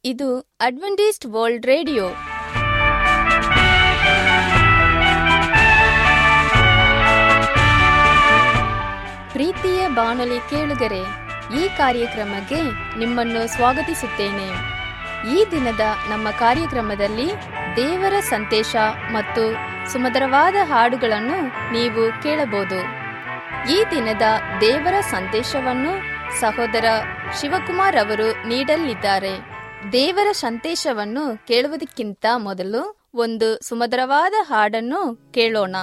ಇದು Adventist world radio ಪ್ರೀತಿಯ ಬಾನುಲಿ ಕೇಳುಗರೆ ಈ ಕಾರ್ಯಕ್ರಮಕ್ಕೆ ನಿಮ್ಮನ್ನು ಸ್ವಾಗತಿಸುತ್ತೇನೆ ಈ ದಿನದ ನಮ್ಮ ಕಾರ್ಯಕ್ರಮದಲ್ಲಿ ದೇವರ ಸಂದೇಶ ಮತ್ತು ಸುಮಧುರವಾದ ಹಾಡುಗಳನ್ನು ನೀವು ಕೇಳಬಹುದು ಈ ದಿನದ ದೇವರ ಸಂದೇಶವನ್ನು ಸಹೋದರ ಶಿವಕುಮಾರ್ ಅವರು ನೀಡಲಿದ್ದಾರೆ ದೇವರ ಸಂದೇಶವನ್ನು ಕೇಳುವುದಕ್ಕಿಂತ ಮೊದಲು ಒಂದು ಸುಮಧುರವಾದ ಹಾಡನ್ನು ಕೇಳೋಣ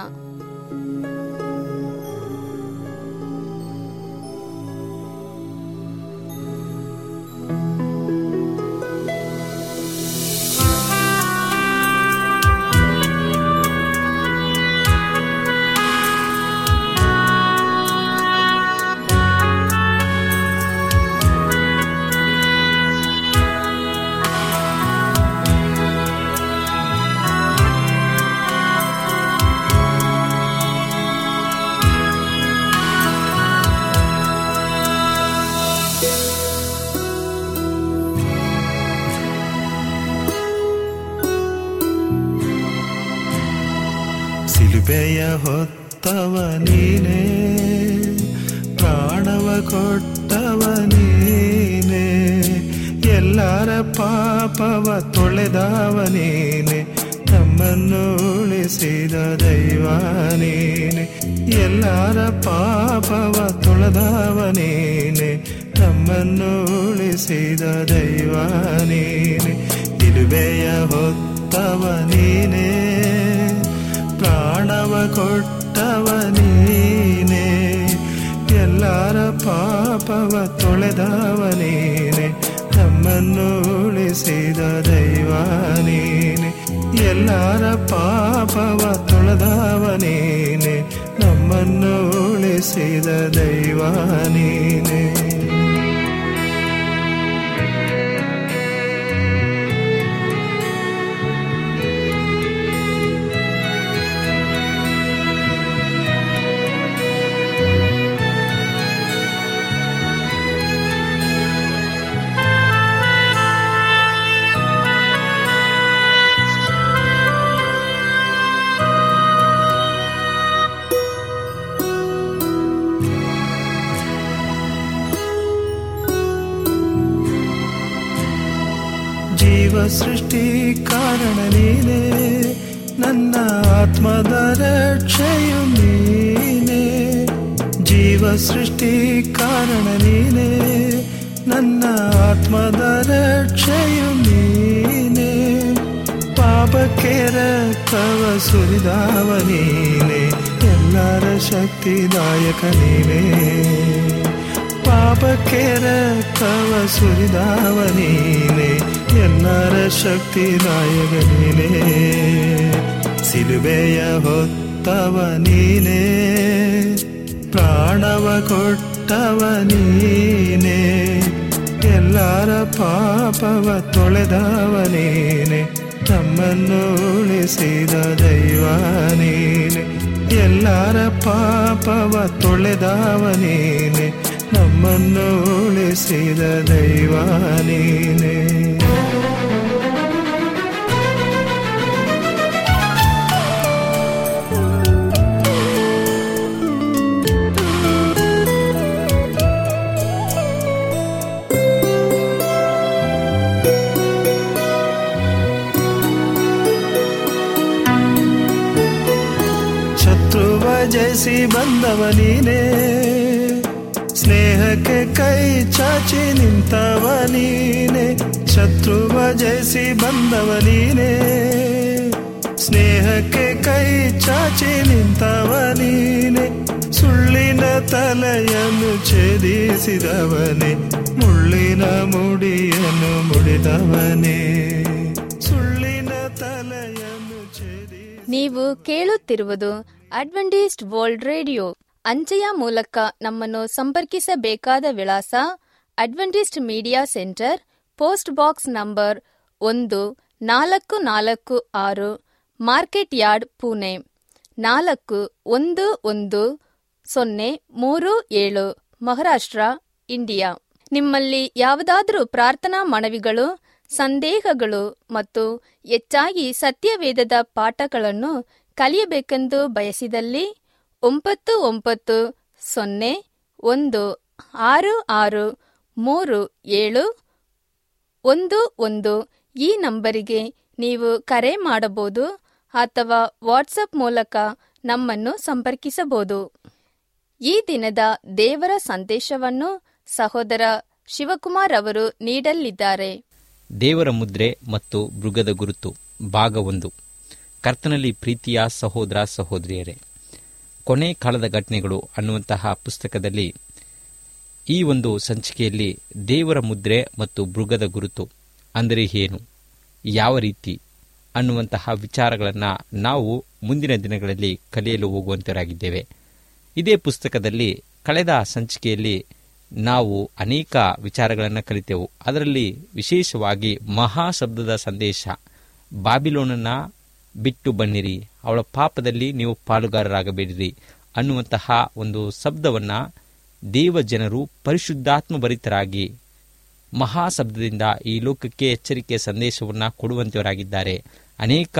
ಸಿಲುಬೆಯ ಹೊತ್ತವ ನೀನೇ ಪ್ರಾಣವ ಕೊಟ್ಟವ ನೀನೇ ಎಲ್ಲರ ಪಾಪವ ತೊಳೆದವ ನೀನೆ ನಮ್ಮನ್ನು ಉಳಿಸಿದ ದೈವ ನೀನೆ ಎಲ್ಲರ ಪಾಪವ ತೊಳೆದವ ನೀನೆ ನಮ್ಮನ್ನು ಉಳಿಸಿದ ದೈವ ನೀನೆ ಇರುವೆಯ ಹೊತ್ತವ ನೀನೇ ಪ್ರಾಣವ ಕೊಟ್ಟವ ನೀನೆ ಎಲ್ಲರ ಪಾಪವ ತೊಳೆದವ ನೀನೆ ನಮ್ಮನ್ನು ಉಳಿಸಿದ ದೈವ ನೀನೆ ಎಲ್ಲರ ಪಾಪವ ತೊಳೆದವ ನೀನೆ ನಮ್ಮನ್ನು ಉಳಿಸಿದ ದೈವ ನೀನೆ ಜೀವ ಸೃಷ್ಟಿ ಕಾರಣ ನೀನೇ ನನ್ನ ಆತ್ಮದ ರಕ್ಷೆಯು ನೀನೇ ಜೀವ ಸೃಷ್ಟಿ ಕಾರಣ ನೀನೇ ನನ್ನ ಆತ್ಮದ ರಕ್ಷೆಯು ನೀನೇ ಪಾಪಕ್ಕೆ ರಕ್ತವ ಸುರಿದವ ನೀನೆ ಎಲ್ಲರ ಶಕ್ತಿದಾಯಕ ನೀನೇ ಪಾಪಕ್ಕೆ ರಕ್ತವ ಸುರಿದವ ನೀನೆ ಎಲ್ಲರ ಶಕ್ತಿದಾಯಕ ನೀನೇ ಸಿಲುಬೆಯ ಹೊತ್ತವ ನೀನೇ ಪ್ರಾಣವ ಕೊಟ್ಟವ ನೀನೆ ಎಲ್ಲರ ಪಾಪವ ತೊಳೆದವ ನೀನೆ ನಮ್ಮನ್ನು ಉಳಿಸಿದ ದೈವ ನೀನೆ ಎಲ್ಲರ ಪಾಪವ ತೊಳೆದವ ನೀನೆ ನಮ್ಮನ್ನು ಉಳಿಸಿದ ದೈವ ನೀನೆ ಶತ್ರುವ ಜಯಿಸಿ ಬಂದವ ನೀನೇ ಸ್ನೇಹಕ್ಕೆ ಕೈ ಚಾಚಿ ನಿಂತವ ನೀನೆ ಶತ್ರುವ ಜಯಿಸಿ ಬಂದವ ನೀನೆ ಸ್ನೇಹಕ್ಕೆ ಕೈ ಚಾಚಿ ನಿಂತವ ನೀನೆ ಸುಳ್ಳಿನ ತಲೆಯನ್ನು ಛೇದಿಸಿದವನೇ ಮುಳ್ಳಿನ ಮುಡಿಯನ್ನು ಮುಡಿದವನೇ ಸುಳ್ಳಿನ ತಲೆಯನ್ನು ಛೇದಿ ನೀವು ಕೇಳುತ್ತಿರುವುದು ಅಡ್ವೆಂಟಿಸ್ಟ್ ವರ್ಲ್ಡ್ ರೇಡಿಯೋ ಅಂಚೆಯ ಮೂಲಕ ನಮ್ಮನ್ನು ಸಂಪರ್ಕಿಸಬೇಕಾದ ವಿಳಾಸ Adventist media centre post box number ಒಂದು ನಾಲ್ಕು ನಾಲ್ಕು ಆರು ಮಾರ್ಕೆಟ್ ಯಾರ್ಡ್ ಪುಣೆ ನಾಲ್ಕು ಒಂದು ಒಂದು ಸೊನ್ನೆ ಮೂರು ಏಳು ಮಹಾರಾಷ್ಟ್ರ ಇಂಡಿಯಾ ನಿಮ್ಮಲ್ಲಿ ಯಾವುದಾದರೂ ಪ್ರಾರ್ಥನಾ ಮನವಿಗಳು ಸಂದೇಹಗಳು ಮತ್ತು ಹೆಚ್ಚಾಗಿ ಸತ್ಯವೇದದ ಪಾಠಗಳನ್ನು ಕಲಿಯಬೇಕೆಂದು ಬಯಸಿದಲ್ಲಿ ಒಂಬತ್ತು ಒಂಬತ್ತು ಸೊನ್ನೆ ಒಂದು ಆರು ಆರು ಮೂರು ಏಳು ಒಂದು ಒಂದು ಈ ನಂಬರಿಗೆ ನೀವು ಕರೆ ಮಾಡಬಹುದು ಅಥವಾ ವಾಟ್ಸಪ್ ಮೂಲಕ ನಮ್ಮನ್ನು ಸಂಪರ್ಕಿಸಬಹುದು ಈ ದಿನದ ದೇವರ ಸಂದೇಶವನ್ನು ಸಹೋದರ ಶಿವಕುಮಾರ್ ಅವರು ನೀಡಲಿದ್ದಾರೆ ದೇವರ ಮುದ್ರೆ ಮತ್ತು ಮೃಗದ ಗುರುತು ಭಾಗ ಒಂದು ಕರ್ತನಲ್ಲಿ ಪ್ರೀತಿಯ ಸಹೋದರ ಸಹೋದರಿಯರೇ ಕೊನೆ ಕಾಲದ ಘಟನೆಗಳು ಅನ್ನುವಂತಹ ಪುಸ್ತಕದಲ್ಲಿ ಈ ಒಂದು ಸಂಚಿಕೆಯಲ್ಲಿ ದೇವರ ಮುದ್ರೆ ಮತ್ತು ಮೃಗದ ಗುರುತು ಅಂದರೆ ಏನು ಯಾವ ರೀತಿ ಅನ್ನುವಂತಹ ವಿಚಾರಗಳನ್ನು ನಾವು ಮುಂದಿನ ದಿನಗಳಲ್ಲಿ ಕಲಿಯಲು ಹೋಗುವಂತರಾಗಿದ್ದೇವೆ ಇದೇ ಪುಸ್ತಕದಲ್ಲಿ ಕಳೆದ ಸಂಚಿಕೆಯಲ್ಲಿ ನಾವು ಅನೇಕ ವಿಚಾರಗಳನ್ನು ಕಲಿತೆವು ಅದರಲ್ಲಿ ವಿಶೇಷವಾಗಿ ಮಹಾಶಬ್ದದ ಸಂದೇಶ ಬಾಬಿಲೋನನ್ನ ಬಿಟ್ಟು ಬನ್ನಿರಿ ಅವಳ ಪಾಪದಲ್ಲಿ ನೀವು ಪಾಲುಗಾರರಾಗಬೇಡಿರಿ ಅನ್ನುವಂತಹ ಒಂದು ಶಬ್ದವನ್ನು ದೇವ ಜನರು ಪರಿಶುದ್ಧಾತ್ಮ ಭರಿತರಾಗಿ ಮಹಾಶಬ್ದದಿಂದ ಈ ಲೋಕಕ್ಕೆ ಎಚ್ಚರಿಕೆಯ ಸಂದೇಶವನ್ನು ಕೊಡುವಂತವರಾಗಿದ್ದಾರೆ ಅನೇಕ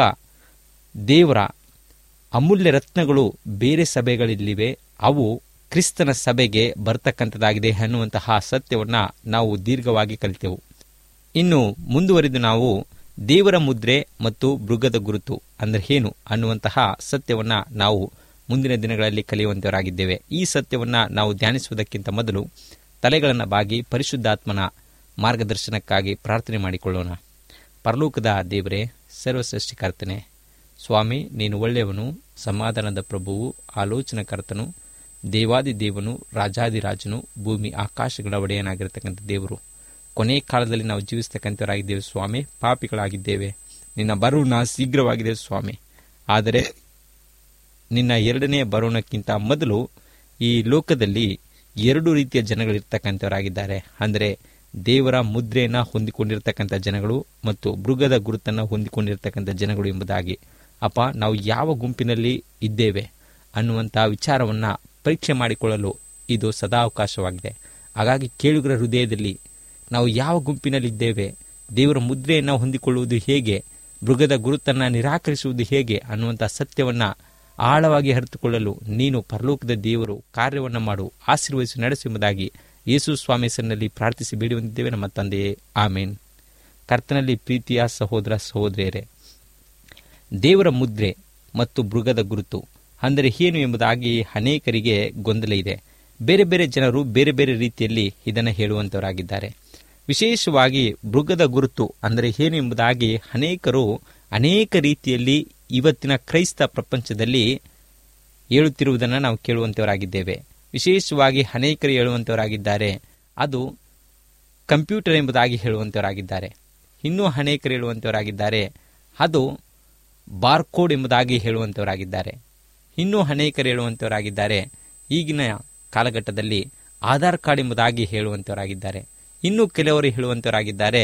ದೇವರ ಅಮೂಲ್ಯ ರತ್ನಗಳು ಬೇರೆ ಸಭೆಗಳಲ್ಲಿವೆ ಅವು ಕ್ರಿಸ್ತನ ಸಭೆಗೆ ಬರ್ತಕ್ಕಂಥದ್ದಾಗಿದೆ ಅನ್ನುವಂತಹ ಸತ್ಯವನ್ನು ನಾವು ದೀರ್ಘವಾಗಿ ಕಲಿತೆವು ಇನ್ನು ಮುಂದುವರಿದು ನಾವು ದೇವರ ಮುದ್ರೆ ಮತ್ತು ಮೃಗದ ಗುರುತು ಅಂದರೆ ಏನು ಅನ್ನುವಂತಹ ಸತ್ಯವನ್ನು ನಾವು ಮುಂದಿನ ದಿನಗಳಲ್ಲಿ ಕಲಿಯುವಂತವರಾಗಿದ್ದೇವೆ ಈ ಸತ್ಯವನ್ನು ನಾವು ಧ್ಯಾನಿಸುವುದಕ್ಕಿಂತ ಮೊದಲು ತಲೆಗಳನ್ನು ಬಾಗಿ ಪರಿಶುದ್ಧಾತ್ಮನ ಮಾರ್ಗದರ್ಶನಕ್ಕಾಗಿ ಪ್ರಾರ್ಥನೆ ಮಾಡಿಕೊಳ್ಳೋಣ ಪರಲೋಕದ ದೇವರೇ ಸರ್ವಸೃಷ್ಟಿಕರ್ತನೆ ಸ್ವಾಮಿ ನೀನು ಒಳ್ಳೆಯವನು ಸಮಾಧಾನದ ಪ್ರಭುವು ಆಲೋಚನಕರ್ತನು ದೇವಾದಿ ದೇವನು ರಾಜಾದಿರಾಜನು ಭೂಮಿ ಆಕಾಶಗಳ ಒಡೆಯನಾಗಿರತಕ್ಕಂಥ ದೇವರು ಕೊನೆ ಕಾಲದಲ್ಲಿ ನಾವು ಜೀವಿಸ್ತಕ್ಕಂಥವರಾಗಿದ್ದೇವೆ ಸ್ವಾಮಿ ಪಾಪಿಗಳಾಗಿದ್ದೇವೆ ನಿನ್ನ ಬರುಣ ಶೀಘ್ರವಾಗಿದೆ ಸ್ವಾಮಿ ಆದರೆ ನಿನ್ನ ಎರಡನೆಯ ಬರೋಣಕ್ಕಿಂತ ಮೊದಲು ಈ ಲೋಕದಲ್ಲಿ ಎರಡು ರೀತಿಯ ಜನಗಳಿರ್ತಕ್ಕಂಥವರಾಗಿದ್ದಾರೆ ಅಂದರೆ ದೇವರ ಮುದ್ರೆಯನ್ನು ಹೊಂದಿಕೊಂಡಿರ್ತಕ್ಕಂಥ ಜನಗಳು ಮತ್ತು ಮೃಗದ ಗುರುತನ್ನು ಹೊಂದಿಕೊಂಡಿರ್ತಕ್ಕಂಥ ಜನಗಳು ಎಂಬುದಾಗಿ ಅಪ್ಪ ನಾವು ಯಾವ ಗುಂಪಿನಲ್ಲಿ ಇದ್ದೇವೆ ಅನ್ನುವಂಥ ವಿಚಾರವನ್ನು ಪರೀಕ್ಷೆ ಮಾಡಿಕೊಳ್ಳಲು ಇದು ಸದಾ ಅವಕಾಶವಾಗಿದೆ ಹಾಗಾಗಿ ಕೇಳುಗರ ಹೃದಯದಲ್ಲಿ ನಾವು ಯಾವ ಗುಂಪಿನಲ್ಲಿದ್ದೇವೆ ದೇವರ ಮುದ್ರೆಯನ್ನು ಹೊಂದಿಕೊಳ್ಳುವುದು ಹೇಗೆ ಮೃಗದ ಗುರುತನ್ನು ನಿರಾಕರಿಸುವುದು ಹೇಗೆ ಅನ್ನುವಂಥ ಸತ್ಯವನ್ನು ಆಳವಾಗಿ ಅರಿತುಕೊಳ್ಳಲು ನೀನು ಪರಲೋಕದ ದೇವರು ಕಾರ್ಯವನ್ನು ಮಾಡು ಆಶೀರ್ವದಿಸಿ ನಡೆಸುವುದಾಗಿ ಯೇಸು ಸ್ವಾಮಿ ಹೆಸರಿನಲ್ಲಿ ಪ್ರಾರ್ಥಿಸಿ ಬೇಡಿ ನಮ್ಮ ತಂದೆಯೇ ಆಮೇನ್ ಕರ್ತನಲ್ಲಿ ಪ್ರೀತಿಯ ಸಹೋದರ ಸಹೋದರಿಯರೇ ದೇವರ ಮುದ್ರೆ ಮತ್ತು ಮೃಗದ ಗುರುತು ಅಂದರೆ ಏನು ಎಂಬುದಾಗಿ ಅನೇಕರಿಗೆ ಗೊಂದಲ ಇದೆ ಬೇರೆ ಬೇರೆ ಜನರು ಬೇರೆ ಬೇರೆ ರೀತಿಯಲ್ಲಿ ಇದನ್ನು ಹೇಳುವಂತವರಾಗಿದ್ದಾರೆ ವಿಶೇಷವಾಗಿ ಮೃಗದ ಗುರುತು ಅಂದರೆ ಏನು ಎಂಬುದಾಗಿ ಅನೇಕರು ಅನೇಕ ರೀತಿಯಲ್ಲಿ ಇವತ್ತಿನ ಕ್ರೈಸ್ತ ಪ್ರಪಂಚದಲ್ಲಿ ಹೇಳುತ್ತಿರುವುದನ್ನು ನಾವು ಕೇಳುವಂತವರಾಗಿದ್ದೇವೆ ವಿಶೇಷವಾಗಿ ಅನೇಕರು ಹೇಳುವಂತವರಾಗಿದ್ದಾರೆ ಅದು ಕಂಪ್ಯೂಟರ್ ಎಂಬುದಾಗಿ ಹೇಳುವಂತವರಾಗಿದ್ದಾರೆ ಇನ್ನೂ ಅನೇಕರು ಹೇಳುವಂತವರಾಗಿದ್ದಾರೆ ಅದು ಬಾರ್ಕೋಡ್ ಎಂಬುದಾಗಿ ಹೇಳುವಂತವರಾಗಿದ್ದಾರೆ ಇನ್ನೂ ಅನೇಕರು ಹೇಳುವಂತವರಾಗಿದ್ದಾರೆ ಈಗಿನ ಕಾಲಘಟ್ಟದಲ್ಲಿ ಆಧಾರ್ ಕಾರ್ಡ್ ಎಂಬುದಾಗಿ ಹೇಳುವಂತವರಾಗಿದ್ದಾರೆ ಇನ್ನೂ ಕೆಲವರು ಹೇಳುವಂತವರಾಗಿದ್ದಾರೆ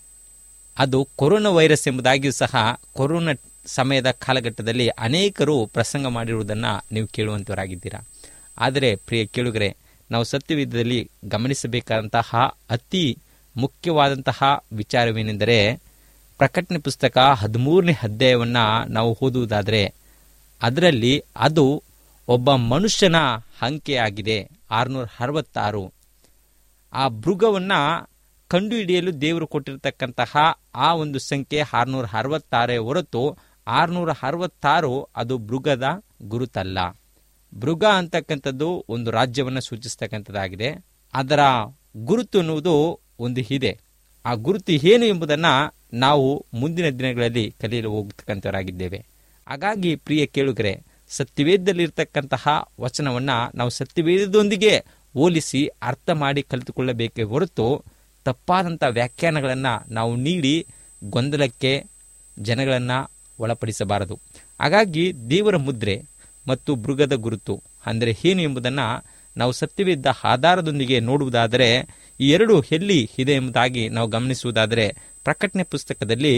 ಅದು ಕೊರೋನಾ ವೈರಸ್ ಎಂಬುದಾಗಿಯೂ ಸಹ ಕೊರೋನಾ ಸಮಯದ ಕಾಲಘಟ್ಟದಲ್ಲಿ ಅನೇಕರು ಪ್ರಸಂಗ ಮಾಡಿರುವುದನ್ನು ನೀವು ಕೇಳುವಂತವರಾಗಿದ್ದೀರಾ ಆದರೆ ಪ್ರಿಯ ಕೇಳುಗರೆ ನಾವು ಸತ್ಯವಿಧದಲ್ಲಿ ಗಮನಿಸಬೇಕಾದಂತಹ ಅತಿ ಮುಖ್ಯವಾದಂತಹ ವಿಚಾರವೇನೆಂದರೆ ಪ್ರಕಟಣೆ ಪುಸ್ತಕ ಹದಿಮೂರನೇ ಅಧ್ಯಾಯವನ್ನು ನಾವು ಓದುವುದಾದರೆ ಅದರಲ್ಲಿ ಅದು ಒಬ್ಬ ಮನುಷ್ಯನ ಅಂಕೆಯಾಗಿದೆ ಆರುನೂರ ಅರವತ್ತಾರು ಆ ಮೃಗವನ್ನು ಕಂಡುಹಿಡಿಯಲು ದೇವರು ಕೊಟ್ಟಿರತಕ್ಕಂತಹ ಆ ಒಂದು ಸಂಖ್ಯೆ ಆರುನೂರ ಅರವತ್ತಾರೇ ಹೊರತು ಆರುನೂರ ಅರವತ್ತಾರು ಅದು ಮೃಗದ ಗುರುತಲ್ಲ ಮೃಗ ಅಂತಕ್ಕಂಥದ್ದು ಒಂದು ರಾಜ್ಯವನ್ನು ಸೂಚಿಸ್ತಕ್ಕಂಥದ್ದಾಗಿದೆ ಅದರ ಗುರುತು ಅನ್ನುವುದು ಒಂದು ಇದೆ ಆ ಗುರುತು ಏನು ಎಂಬುದನ್ನು ನಾವು ಮುಂದಿನ ದಿನಗಳಲ್ಲಿ ಕಲಿಯಲು ಹೋಗ್ತಕ್ಕಂಥವರಾಗಿದ್ದೇವೆ ಹಾಗಾಗಿ ಪ್ರಿಯ ಕೇಳುಗರೆ ಸತ್ಯವೇದದಲ್ಲಿರ್ತಕ್ಕಂತಹ ವಚನವನ್ನು ನಾವು ಸತ್ಯವೇದದೊಂದಿಗೆ ಹೋಲಿಸಿ ಅರ್ಥ ಮಾಡಿ ಕಲಿತುಕೊಳ್ಳಬೇಕೇ ಹೊರತು ತಪ್ಪಾದಂಥ ವ್ಯಾಖ್ಯಾನಗಳನ್ನು ನಾವು ನೀಡಿ ಗೊಂದಲಕ್ಕೆ ಜನಗಳನ್ನು ಒಳಪಡಿಸಬಾರದು ಹಾಗಾಗಿ ದೇವರ ಮುದ್ರೆ ಮತ್ತು ಮೃಗದ ಗುರುತು ಅಂದರೆ ಏನು ಎಂಬುದನ್ನು ನಾವು ಸತ್ಯವಿದ್ದ ಆಧಾರದೊಂದಿಗೆ ನೋಡುವುದಾದರೆ ಈ ಎರಡು ಎಲ್ಲಿ ಇದೆ ಎಂಬುದಾಗಿ ನಾವು ಗಮನಿಸುವುದಾದರೆ ಪ್ರಕಟಣೆ ಪುಸ್ತಕದಲ್ಲಿ